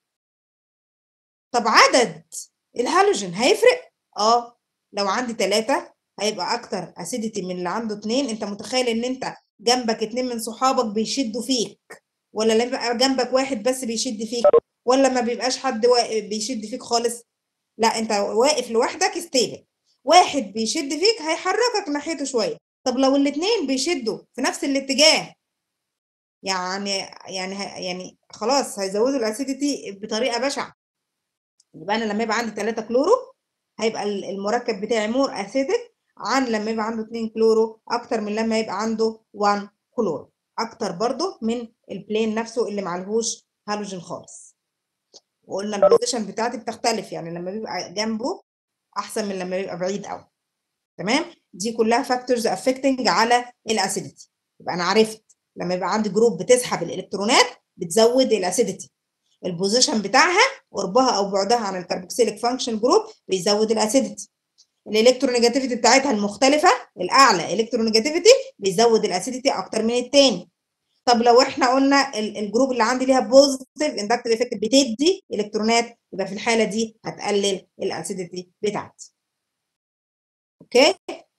طب عدد الهالوجين هيفرق اه لو عندي ثلاثة هيبقى اكتر اسيدتي من اللي عنده اتنين انت متخيل ان انت جنبك اتنين من صحابك بيشدوا فيك ولا لما يبقى جنبك واحد بس بيشد فيك ولا ما بيبقاش حد وا- بيشد فيك خالص لا انت واقف لوحدك ستيبل واحد بيشد فيك هيحركك ناحيته شويه طب لو الاتنين بيشدوا في نفس الاتجاه يعني يعني ه- يعني خلاص هيزودوا الاسيديتي بطريقه بشعه يبقى انا لما يبقى عندي 3 كلورو هيبقى ال- المركب بتاعي مور اسيدك عن لما يبقى عنده 2 كلورو اكتر من لما يبقى عنده 1 كلورو اكتر برضو من البلين نفسه اللي معلهوش هالوجين خالص وقلنا البوزيشن بتاعتي بتختلف يعني لما بيبقى جنبه احسن من لما بيبقى بعيد قوي تمام دي كلها فاكتورز افكتنج على الاسيديتي يبقى انا عرفت لما يبقى عندي جروب بتسحب الالكترونات بتزود الاسيديتي البوزيشن بتاعها قربها او بعدها عن الكربوكسيليك فانكشن جروب بيزود الاسيديتي الالكترونيجاتيفيتي بتاعتها المختلفه الاعلى الكترونيجاتيفيتي بيزود الاسيديتي اكتر من التاني طب لو احنا قلنا ال- الجروب اللي عندي ليها بوزيتيف اندكتيف افكت بتدي الكترونات يبقى في الحاله دي هتقلل الاسيديتي بتاعتي اوكي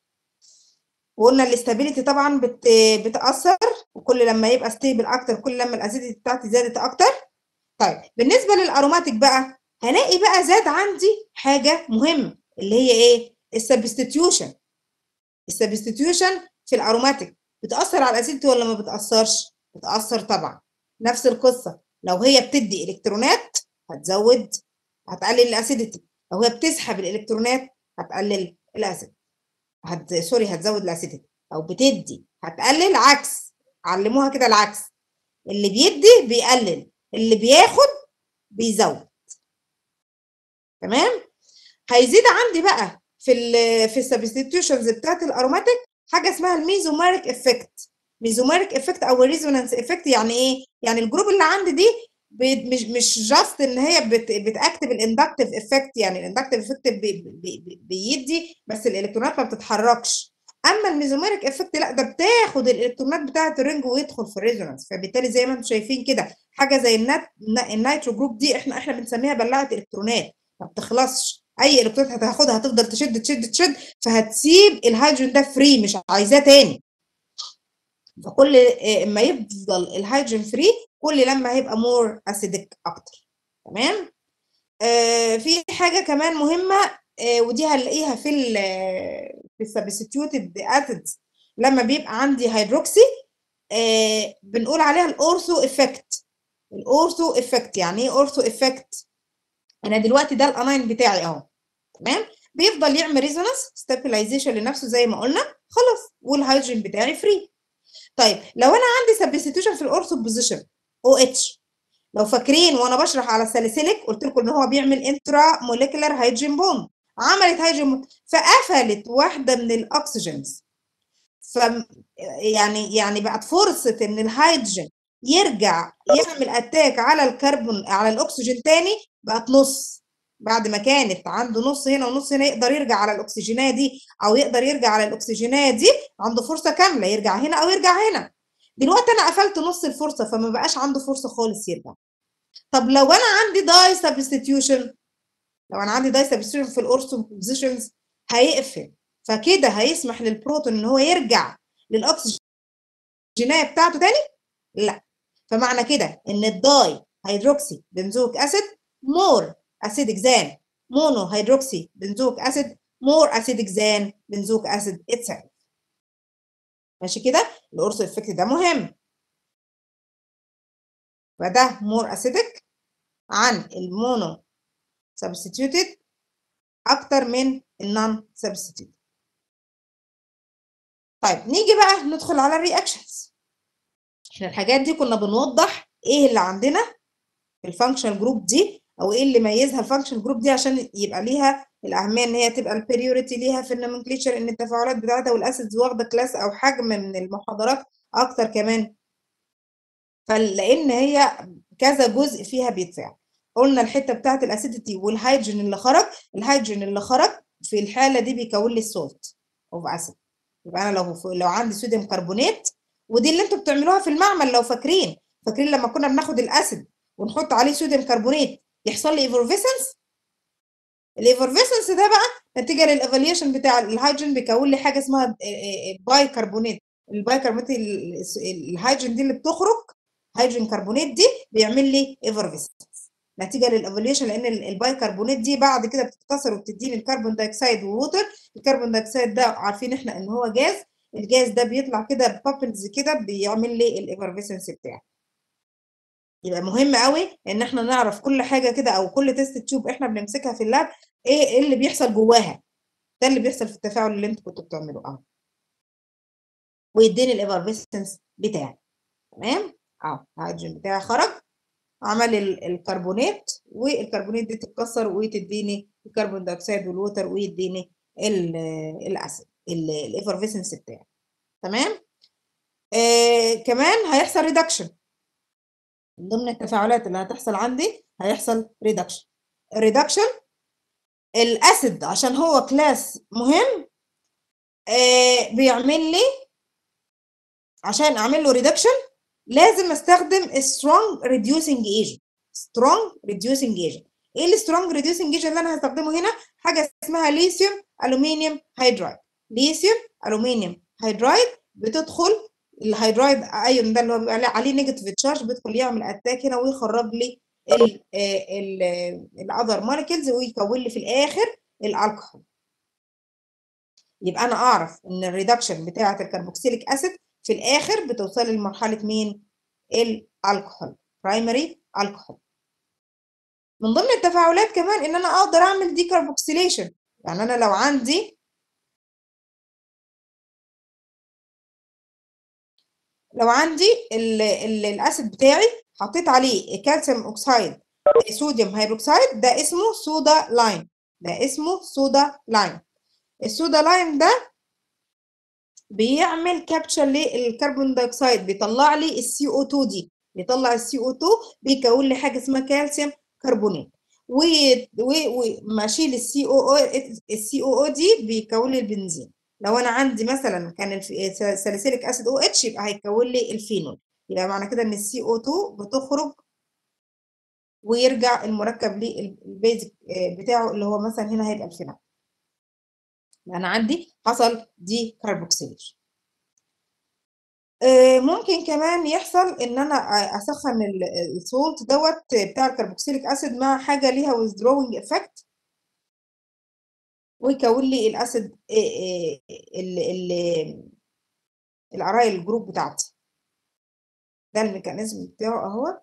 وقلنا الاستابيليتي طبعا بت بتاثر وكل لما يبقى ستيبل اكتر كل لما الاسيديتي بتاعتي زادت اكتر طيب بالنسبه للاروماتيك بقى هلاقي بقى زاد عندي حاجه مهمه اللي هي ايه السبستيتيوشن السبستيتيوشن في الاروماتيك بتاثر على الاسيديتي ولا ما بتاثرش بتاثر طبعا نفس القصه لو هي بتدي الكترونات هتزود هتقلل الاسيديتي لو هي بتسحب الالكترونات هتقلل الاسيد هت... سوري هتزود الاسيديتي لو بتدي هتقلل عكس علموها كده العكس اللي بيدي بيقلل اللي بياخد بيزود تمام هيزيد عندي بقى في ال في السبستيتيوشنز بتاعت الاروماتيك حاجه اسمها الميزوماريك افكت ميزوماريك افكت او الريزونانس افكت يعني ايه يعني الجروب اللي عندي دي ب- مش مش جاست ان هي بت بتاكتف الاندكتيف افكت يعني الاندكتيف افكت بي بي بي بيدي بس الالكترونات ما بتتحركش اما الميزوميريك افكت لا ده بتاخد الالكترونات بتاعه الرينج ويدخل في الريزونانس فبالتالي زي ما انتم شايفين كده حاجه زي النات النيترو جروب دي احنا احنا بنسميها بلاعه الكترونات ما بتخلصش اي الكترون هتاخدها هتفضل تشد تشد تشد فهتسيب الهيدروجين ده فري مش عايزاه تاني فكل آه، ما يفضل الهيدروجين فري كل لما هيبقى مور اسيدك اكتر تمام آه في حاجه كمان مهمه آه ودي هنلاقيها في ال في السبستيوتد اسيدز لما بيبقى عندي هيدروكسي آه بنقول عليها الاورثو افكت الاورثو افكت يعني ايه اورثو افكت انا دلوقتي ده الاناين بتاعي اهو تمام بيفضل يعمل ريزونانس ستابلايزيشن لنفسه زي ما قلنا خلاص والهيدروجين بتاعي فري طيب لو انا عندي سبستيوشن في الاورثو بوزيشن او اتش لو فاكرين وانا بشرح على الساليسيليك قلت لكم ان هو بيعمل انترا موليكولار هيدروجين بوند عملت هيدروجين بوند فقفلت واحده من الاكسجينز ف يعني يعني بعد فرصه ان الهيدروجين يرجع يعمل اتاك على الكربون على الاكسجين تاني بقت نص بعد ما كانت عنده نص هنا ونص هنا يقدر يرجع على الاكسجينات دي او يقدر يرجع على الاكسجينات دي عنده فرصه كامله يرجع هنا او يرجع هنا دلوقتي انا قفلت نص الفرصه فما بقاش عنده فرصه خالص يرجع طب لو انا عندي داي سبستيوشن لو انا عندي داي سبستيوشن في الاورثو بوزيشنز هيقفل فكده هيسمح للبروتون ان هو يرجع للاكسجينيه بتاعته تاني لا فمعنى كده ان الداي هيدروكسي بنزويك اسيد مور acidic than monohydroxy benzoic acid more acidic than benzoic acid itself ماشي كده الاورثو افكت ده مهم فده more acidic عن المونو substituted اكتر من النون substituted طيب نيجي بقى ندخل على الرياكشنز احنا الحاجات دي كنا بنوضح ايه اللي عندنا في الفانكشنال جروب دي او ايه اللي ميزها الفانكشن جروب دي عشان يبقى ليها الاهميه ان هي تبقى البريوريتي ليها في النومنكليتشر ان التفاعلات بتاعتها والاسيدز واخده كلاس او حجم من المحاضرات اكتر كمان فلان هي كذا جزء فيها بيتفاعل قلنا الحته بتاعت الاسيديتي والهيدروجين اللي خرج الهيدروجين اللي خرج في الحاله دي بيكون لي السولت اوف اسيد يبقى انا لو لو عندي صوديوم كربونات ودي اللي انتوا بتعملوها في المعمل لو فاكرين فاكرين لما كنا بناخد الاسيد ونحط عليه صوديوم كربونات يحصل لي ايفورفيسنس الايفورفيسنس ده بقى نتيجه للايفاليوشن بتاع الهيدروجين بيكون لي حاجه اسمها باي كربونات الباي كربونات الهيدروجين دي اللي بتخرج هيدروجين كربونات دي بيعمل لي ايفورفيسنس نتيجه للايفاليوشن لان الباي كربونات دي بعد كده بتتكسر وبتديني الكربون دايوكسيد ووتر الكربون دايوكسيد ده عارفين احنا ان هو جاز الجاز ده بيطلع كده بابلز كده بيعمل لي الايفورفيسنس بتاعه يبقى مهم قوي ان احنا نعرف كل حاجه كده او كل تيست تيوب احنا بنمسكها في اللاب ايه ايه اللي بيحصل جواها ده اللي بيحصل في التفاعل اللي انتوا كنتوا بتعملوه اهو ويديني الايفرفيسنس بتاعي تمام اهو الهيدروجين بتاعي خرج عمل الكربونات والكربونات دي تتكسر وتديني الكربون دايوكسيد والوتر ويديني الاسيد الايفرفيسنس بتاعي تمام آه كمان هيحصل ريدكشن من ضمن التفاعلات اللي هتحصل عندي هيحصل ريدكشن الريدكشن الاسيد عشان هو كلاس مهم آه بيعمل لي عشان اعمل له ريدكشن لازم استخدم سترونج ريديوسنج ايجنت سترونج ريديوسنج ايجنت ايه السترونج ريديوسنج ايجنت اللي انا هستخدمه هنا حاجه اسمها ليثيوم الومنيوم هيدرايد ليثيوم الومنيوم هيدرايد بتدخل الهيدرايد ايون ده اللي هو بيبقى عليه نيجاتيف تشارج بيدخل يعمل اتاك هنا ويخرج لي الاذر مولكيولز ويكون لي في الاخر الالكحول يبقى انا اعرف ان الريدكشن بتاعه الكربوكسيليك اسيد في الاخر بتوصل لمرحله مين الالكحول برايمري الكحول من ضمن التفاعلات كمان ان انا اقدر اعمل دي كربوكسيليشن يعني انا لو عندي لو عندي ال ال الاسيد بتاعي حطيت عليه كالسيوم اوكسايد صوديوم هيدروكسيد ده اسمه صودا لايم ده اسمه صودا لايم الصودا لايم ده بيعمل كابتشر للكربون دايوكسيد بيطلع لي السي او 2 دي بيطلع السي او 2 بيكون لي حاجه اسمها كالسيوم كربونات وما اشيل السي او او السي او او دي بيكون لي البنزين لو انا عندي مثلا كان الساليسيليك اسيد او اتش يبقى هيكون لي الفينول يبقى معنى كده ان السي او 2 بتخرج ويرجع المركب للبيزك بتاعه اللي هو مثلا هنا هيبقى الفينول انا عندي حصل دي كاربوكسيليشن ممكن كمان يحصل ان انا اسخن السولت دوت بتاع الكربوكسيليك اسيد مع حاجه ليها withdrawing افكت ويكون لي الاسيد العرايل الجروب بتاعتي ده الميكانيزم بتاعه اهو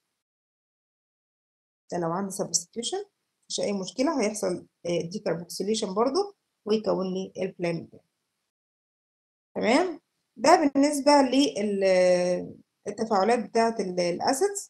ده لو عندي سبستيوشن مش اي مشكله هيحصل ديكربوكسيليشن برضو ويكون لي البلان بتاعي تمام ده بالنسبة للتفاعلات بتاعة الأسيدز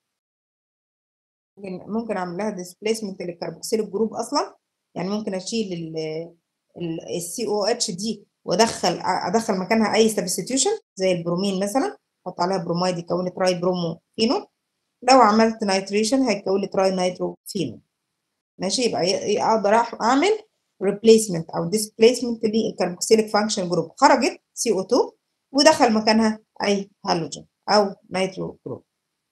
ممكن أعمل لها ديسبليسمنت للكربوكسيل جروب أصلا يعني ممكن أشيل السي او اتش دي وادخل ادخل مكانها اي سبستيوشن زي البرومين مثلا احط عليها بروميد يكون لي تراي برومو فينول لو عملت نيتريشن هيكون لي تراي نيترو فينول ماشي يبقى ي- اقدر أح- اعمل ريبليسمنت او ديسبليسمنت للكربوكسيليك فانكشن جروب خرجت سي او 2 ودخل مكانها اي هالوجين او نيترو جروب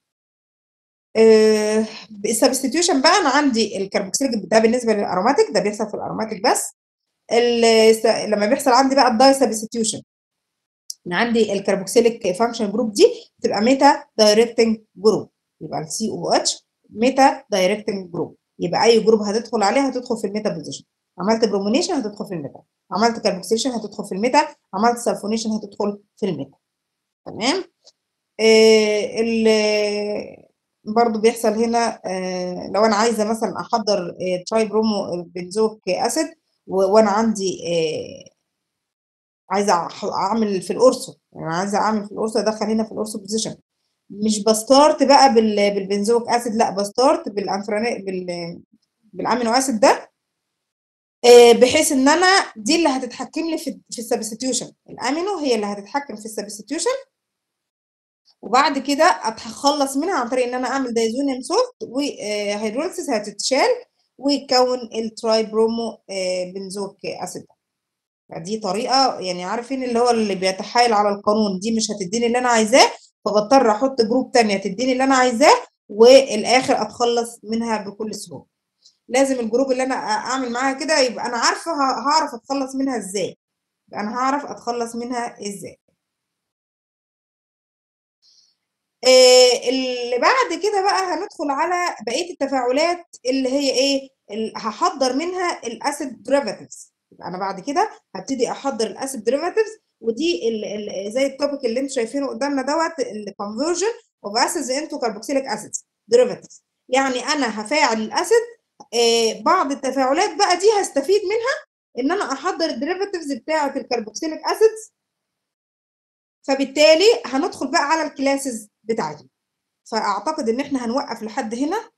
السبستيوشن بقى انا عندي الكربوكسيليك ده بالنسبه للاروماتيك ده بيحصل في الاروماتيك بس ال- لما بيحصل عندي بقى الداي سبستيوشن انا عندي الكربوكسيليك فانكشن جروب دي بتبقى ميتا دايركتنج جروب يبقى السي او اتش ميتا دايركتنج جروب يبقى اي جروب هتدخل عليها هتدخل في الميتا بوزيشن عملت برومونيشن هتدخل في الميتا عملت كربوكسيليشن هتدخل في الميتا عملت سلفونيشن هتدخل في الميتا تمام آه ال برضو بيحصل هنا آه لو انا عايزه مثلا احضر آه تراي برومو بنزويك اسيد و- وانا عندي آه عايزه أح- اعمل في القرصه يعني عايزه اعمل في القرصه ادخل هنا في القرصه بوزيشن مش بستارت بقى بال بالبنزويك اسيد لا بستارت بالانفراني بال بالامينو اسيد ده آه، بحيث ان انا دي اللي هتتحكم لي في في السبستيوشن الامينو هي اللي هتتحكم في السبستيوشن وبعد كده اتخلص منها عن طريق ان انا اعمل دايزونيوم سولت وهيدروليسيس هتتشال ويتكون التراي برومو آه، بنزويك اسيد دي طريقه يعني عارفين اللي هو اللي بيتحايل على القانون دي مش هتديني اللي انا عايزاه فبضطر احط جروب تانية تديني اللي انا عايزاه والاخر اتخلص منها بكل سهوله لازم الجروب اللي انا اعمل معاها كده يبقى انا عارفه ه- هعرف اتخلص منها ازاي يبقى انا هعرف اتخلص منها ازاي آه، اللي بعد كده بقى هندخل على بقيه التفاعلات اللي هي ايه ال- هحضر منها الاسيد ديريفاتيفز يبقى انا بعد كده هبتدي احضر الاسيد ديريفاتيفز ودي ال ال زي التوبيك اللي انتوا شايفينه قدامنا دوت الكونفرجن اوف اسيدز انتو كربوكسيليك اسيدز ديريفاتيفز يعني انا هفاعل الاسيد آه، بعض التفاعلات بقى دي هستفيد منها ان انا احضر الديريفاتيفز بتاعه الكربوكسيليك اسيدز فبالتالي هندخل بقى على الكلاسز بتاعتهم فاعتقد ان احنا هنوقف لحد هنا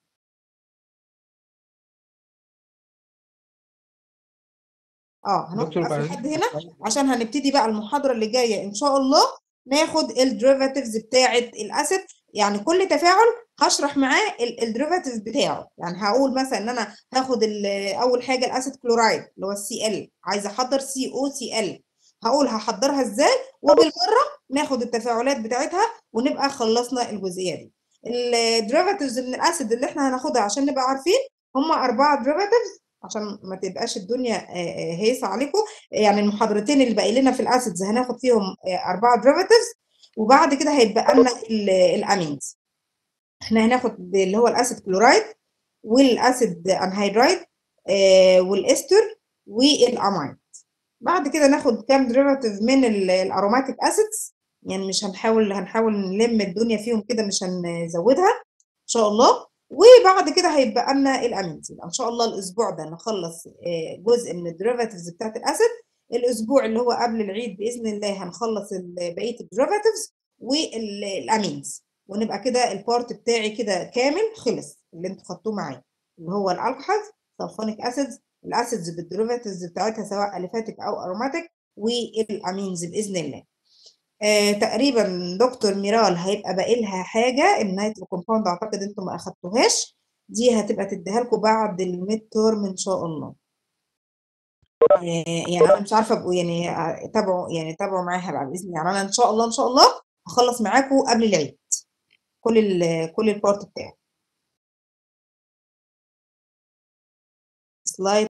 اه دكتور هنوقف بعد لحد هنا عشان هنبتدي بقى المحاضرة اللي جاية ان شاء الله ناخد الديريفاتيفز بتاعة الاسيد يعني كل تفاعل هشرح معاه الديريفاتيف بتاعه يعني هقول مثلا ان انا هاخد ال- اول حاجة الاسيد كلورايد اللي هو السي ال عايزه احضر سي او سي ال هقول هحضرها ازاي وبالمرة ناخد التفاعلات بتاعتها ونبقى خلصنا الجزئية دي الديريفاتيفز من الاسيد اللي احنا هناخدها عشان نبقى عارفين هم اربعة ديريفاتيفز عشان ما تبقاش الدنيا آه، آه، هيصة عليكم يعني المحاضرتين اللي باقي لنا في الاسيدز هناخد فيهم آه، اربعه ديريفاتيفز وبعد كده هيتبقى لنا ال- الامينز احنا هناخد اللي هو الاسيد كلورايد والاسيد انهيدرايد آه، والاستر والامايد بعد كده ناخد كام ديريفاتيف من ال- الاروماتيك اسيدز يعني مش هنحاول هنحاول نلم الدنيا فيهم كده مش هنزودها ان شاء الله وبعد كده هيبقى لنا الامينز يبقى ان شاء الله الاسبوع ده نخلص آه، جزء من الديريفاتيفز بتاعت الاسيد الاسبوع اللي هو قبل العيد باذن الله هنخلص ال- بقيه الديريفاتيفز والامينز ونبقى كده البارت بتاعي كده كامل خلص اللي انتوا خدتوه معايا اللي هو الالكحولز سلفونيك اسيدز الاسيدز بالديريفاتيفز بتاعتها سواء اليفاتيك او اروماتيك والامينز باذن الله آه تقريبا دكتور ميرال هيبقى باقي لها حاجه النيترو كومباوند اعتقد انتم ما اخدتوهاش دي هتبقى تديها لكم بعد الميد تورم ان شاء الله آه يعني انا مش عارفه ابقوا يعني آه، تابعوا يعني تابعوا معاها بقى باذن الله يعني انا ان شاء الله ان شاء الله هخلص معاكم قبل العيد كل ال كل البارت بتاعي سلايد